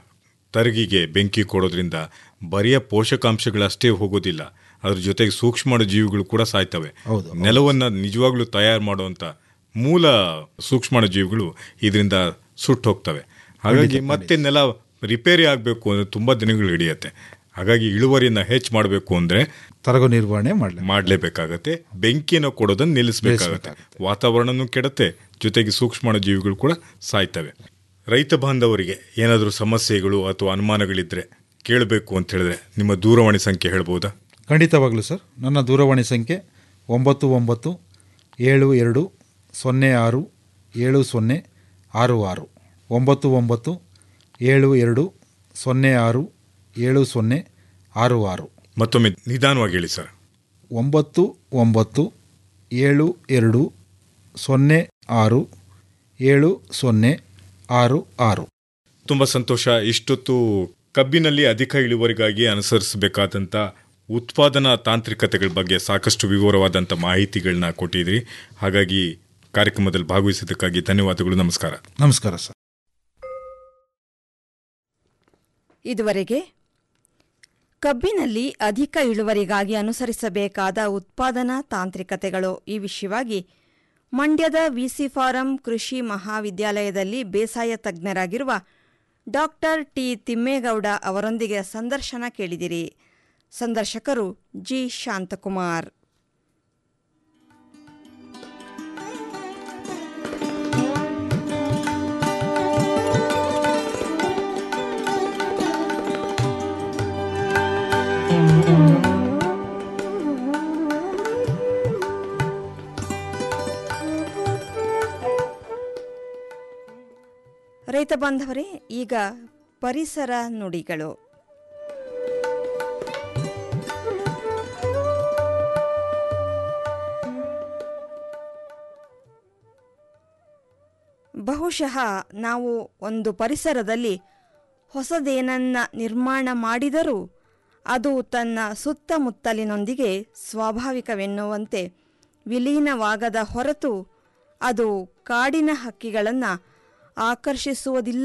Speaker 2: ತರಗಿಗೆ ಬೆಂಕಿ ಕೊಡೋದ್ರಿಂದ ಬರಿಯ ಪೋಷಕಾಂಶಗಳಷ್ಟೇ ಹೋಗೋದಿಲ್ಲ ಅದ್ರ ಜೊತೆಗೆ ಸೂಕ್ಷ್ಮ ಜೀವಿಗಳು ಕೂಡ ಸಾಯ್ತವೆ
Speaker 3: ಹೌದು,
Speaker 2: ನೆಲವನ್ನು ನಿಜವಾಗ್ಲೂ ತಯಾರು ಮಾಡುವಂಥ ಮೂಲ ಸೂಕ್ಷ್ಮ ಜೀವಿಗಳು ಇದರಿಂದ ಸುಟ್ಟು ಹೋಗ್ತವೆ ಹಾಗಾಗಿ ಮತ್ತೆ ನೆಲ ರಿಪೇರಿ ಆಗಬೇಕು ಅಂದರೆ ತುಂಬ ದಿನಗಳು ಹಿಡಿಯುತ್ತೆ ಹಾಗಾಗಿ ಇಳುವರಿಯನ್ನು ಹೆಚ್ಚು ಮಾಡಬೇಕು ಅಂದರೆ
Speaker 3: ತರಗು ನಿರ್ವಹಣೆ ಮಾಡಲಿ
Speaker 2: ಮಾಡಲೇಬೇಕಾಗತ್ತೆ ಬೆಂಕಿಯನ್ನು ಕೊಡೋದನ್ನು ನಿಲ್ಲಿಸಬೇಕಾಗತ್ತೆ ವಾತಾವರಣನೂ ಕೆಡತ್ತೆ ಜೊತೆಗೆ ಸೂಕ್ಷ್ಮ ಜೀವಿಗಳು ಕೂಡ ಸಾಯ್ತವೆ ರೈತ ಬಾಂಧವರಿಗೆ ಏನಾದರೂ ಸಮಸ್ಯೆಗಳು ಅಥವಾ ಅನುಮಾನಗಳಿದ್ದರೆ ಕೇಳಬೇಕು ಅಂತ ಹೇಳಿದ್ರೆ ನಿಮ್ಮ ದೂರವಾಣಿ ಸಂಖ್ಯೆ ಹೇಳ್ಬೋದಾ
Speaker 3: ಖಂಡಿತವಾಗಲೂ ಸರ್ ನನ್ನ ದೂರವಾಣಿ ಸಂಖ್ಯೆ ಒಂಬತ್ತು ಒಂಬತ್ತು ಏಳು ಎರಡು ಸೊನ್ನೆ ಆರು ಏಳು ಸೊನ್ನೆ ಆರು ಆರು ಒಂಬತ್ತು ಒಂಬತ್ತು ಏಳು ಎರಡು ಸೊನ್ನೆ ಆರು ಏಳು ಸೊನ್ನೆ ಆರು ಆರು
Speaker 2: ಮತ್ತೊಮ್ಮೆ ನಿಧಾನವಾಗಿ ಹೇಳಿ ಸರ್
Speaker 3: ಒಂಬತ್ತು ಒಂಬತ್ತು ಏಳು ಎರಡು ಸೊನ್ನೆ ಆರು ಏಳು ಸೊನ್ನೆ ಆರು ಆರು
Speaker 2: ತುಂಬ ಸಂತೋಷ ಇಷ್ಟೊತ್ತು ಕಬ್ಬಿನಲ್ಲಿ ಅಧಿಕ ಇಳುವರಿಗಾಗಿ ಅನುಸರಿಸಬೇಕಾದಂಥ ಉತ್ಪಾದನಾ ತಾಂತ್ರಿಕತೆಗಳ ಬಗ್ಗೆ ಸಾಕಷ್ಟು ವಿವರವಾದಂಥ ಮಾಹಿತಿಗಳನ್ನ ಕೊಟ್ಟಿದ್ದೀರಿ ಹಾಗಾಗಿ ಕಾರ್ಯಕ್ರಮದಲ್ಲಿ ಭಾಗವಹಿಸಿದ್ದಕ್ಕಾಗಿ ಧನ್ಯವಾದಗಳು ನಮಸ್ಕಾರ
Speaker 3: ನಮಸ್ಕಾರ ಸರ್
Speaker 1: ಇದುವರೆಗೆ ಕಬ್ಬಿನಲ್ಲಿ ಅಧಿಕ ಇಳುವರಿಗಾಗಿ ಅನುಸರಿಸಬೇಕಾದ ಉತ್ಪಾದನಾ ತಾಂತ್ರಿಕತೆಗಳು ಈ ವಿಷಯವಾಗಿ ಮಂಡ್ಯದ ವಿಸಿ ಫಾರಂ ಕೃಷಿ ಮಹಾವಿದ್ಯಾಲಯದಲ್ಲಿ ಬೇಸಾಯ ತಜ್ಞರಾಗಿರುವ ಡಾಕ್ಟರ್ ಟಿ ತಿಮ್ಮೇಗೌಡ ಅವರೊಂದಿಗೆ ಸಂದರ್ಶನ ಕೇಳಿದಿರಿ ಸಂದರ್ಶಕರು ಜಿ ಶಾಂತಕುಮಾರ್ ರೈತ ಬಾಂಧವರೇ ಈಗ ಪರಿಸರ ನುಡಿಗಳು ಬಹುಶಃ ನಾವು ಒಂದು ಪರಿಸರದಲ್ಲಿ ಹೊಸದೇನನ್ನ ನಿರ್ಮಾಣ ಮಾಡಿದರೂ ಅದು ತನ್ನ ಸುತ್ತಮುತ್ತಲಿನೊಂದಿಗೆ ಸ್ವಾಭಾವಿಕವೆನ್ನುವಂತೆ ವಿಲೀನವಾಗದ ಹೊರತು ಅದು ಕಾಡಿನ ಹಕ್ಕಿಗಳನ್ನು ಆಕರ್ಷಿಸುವುದಿಲ್ಲ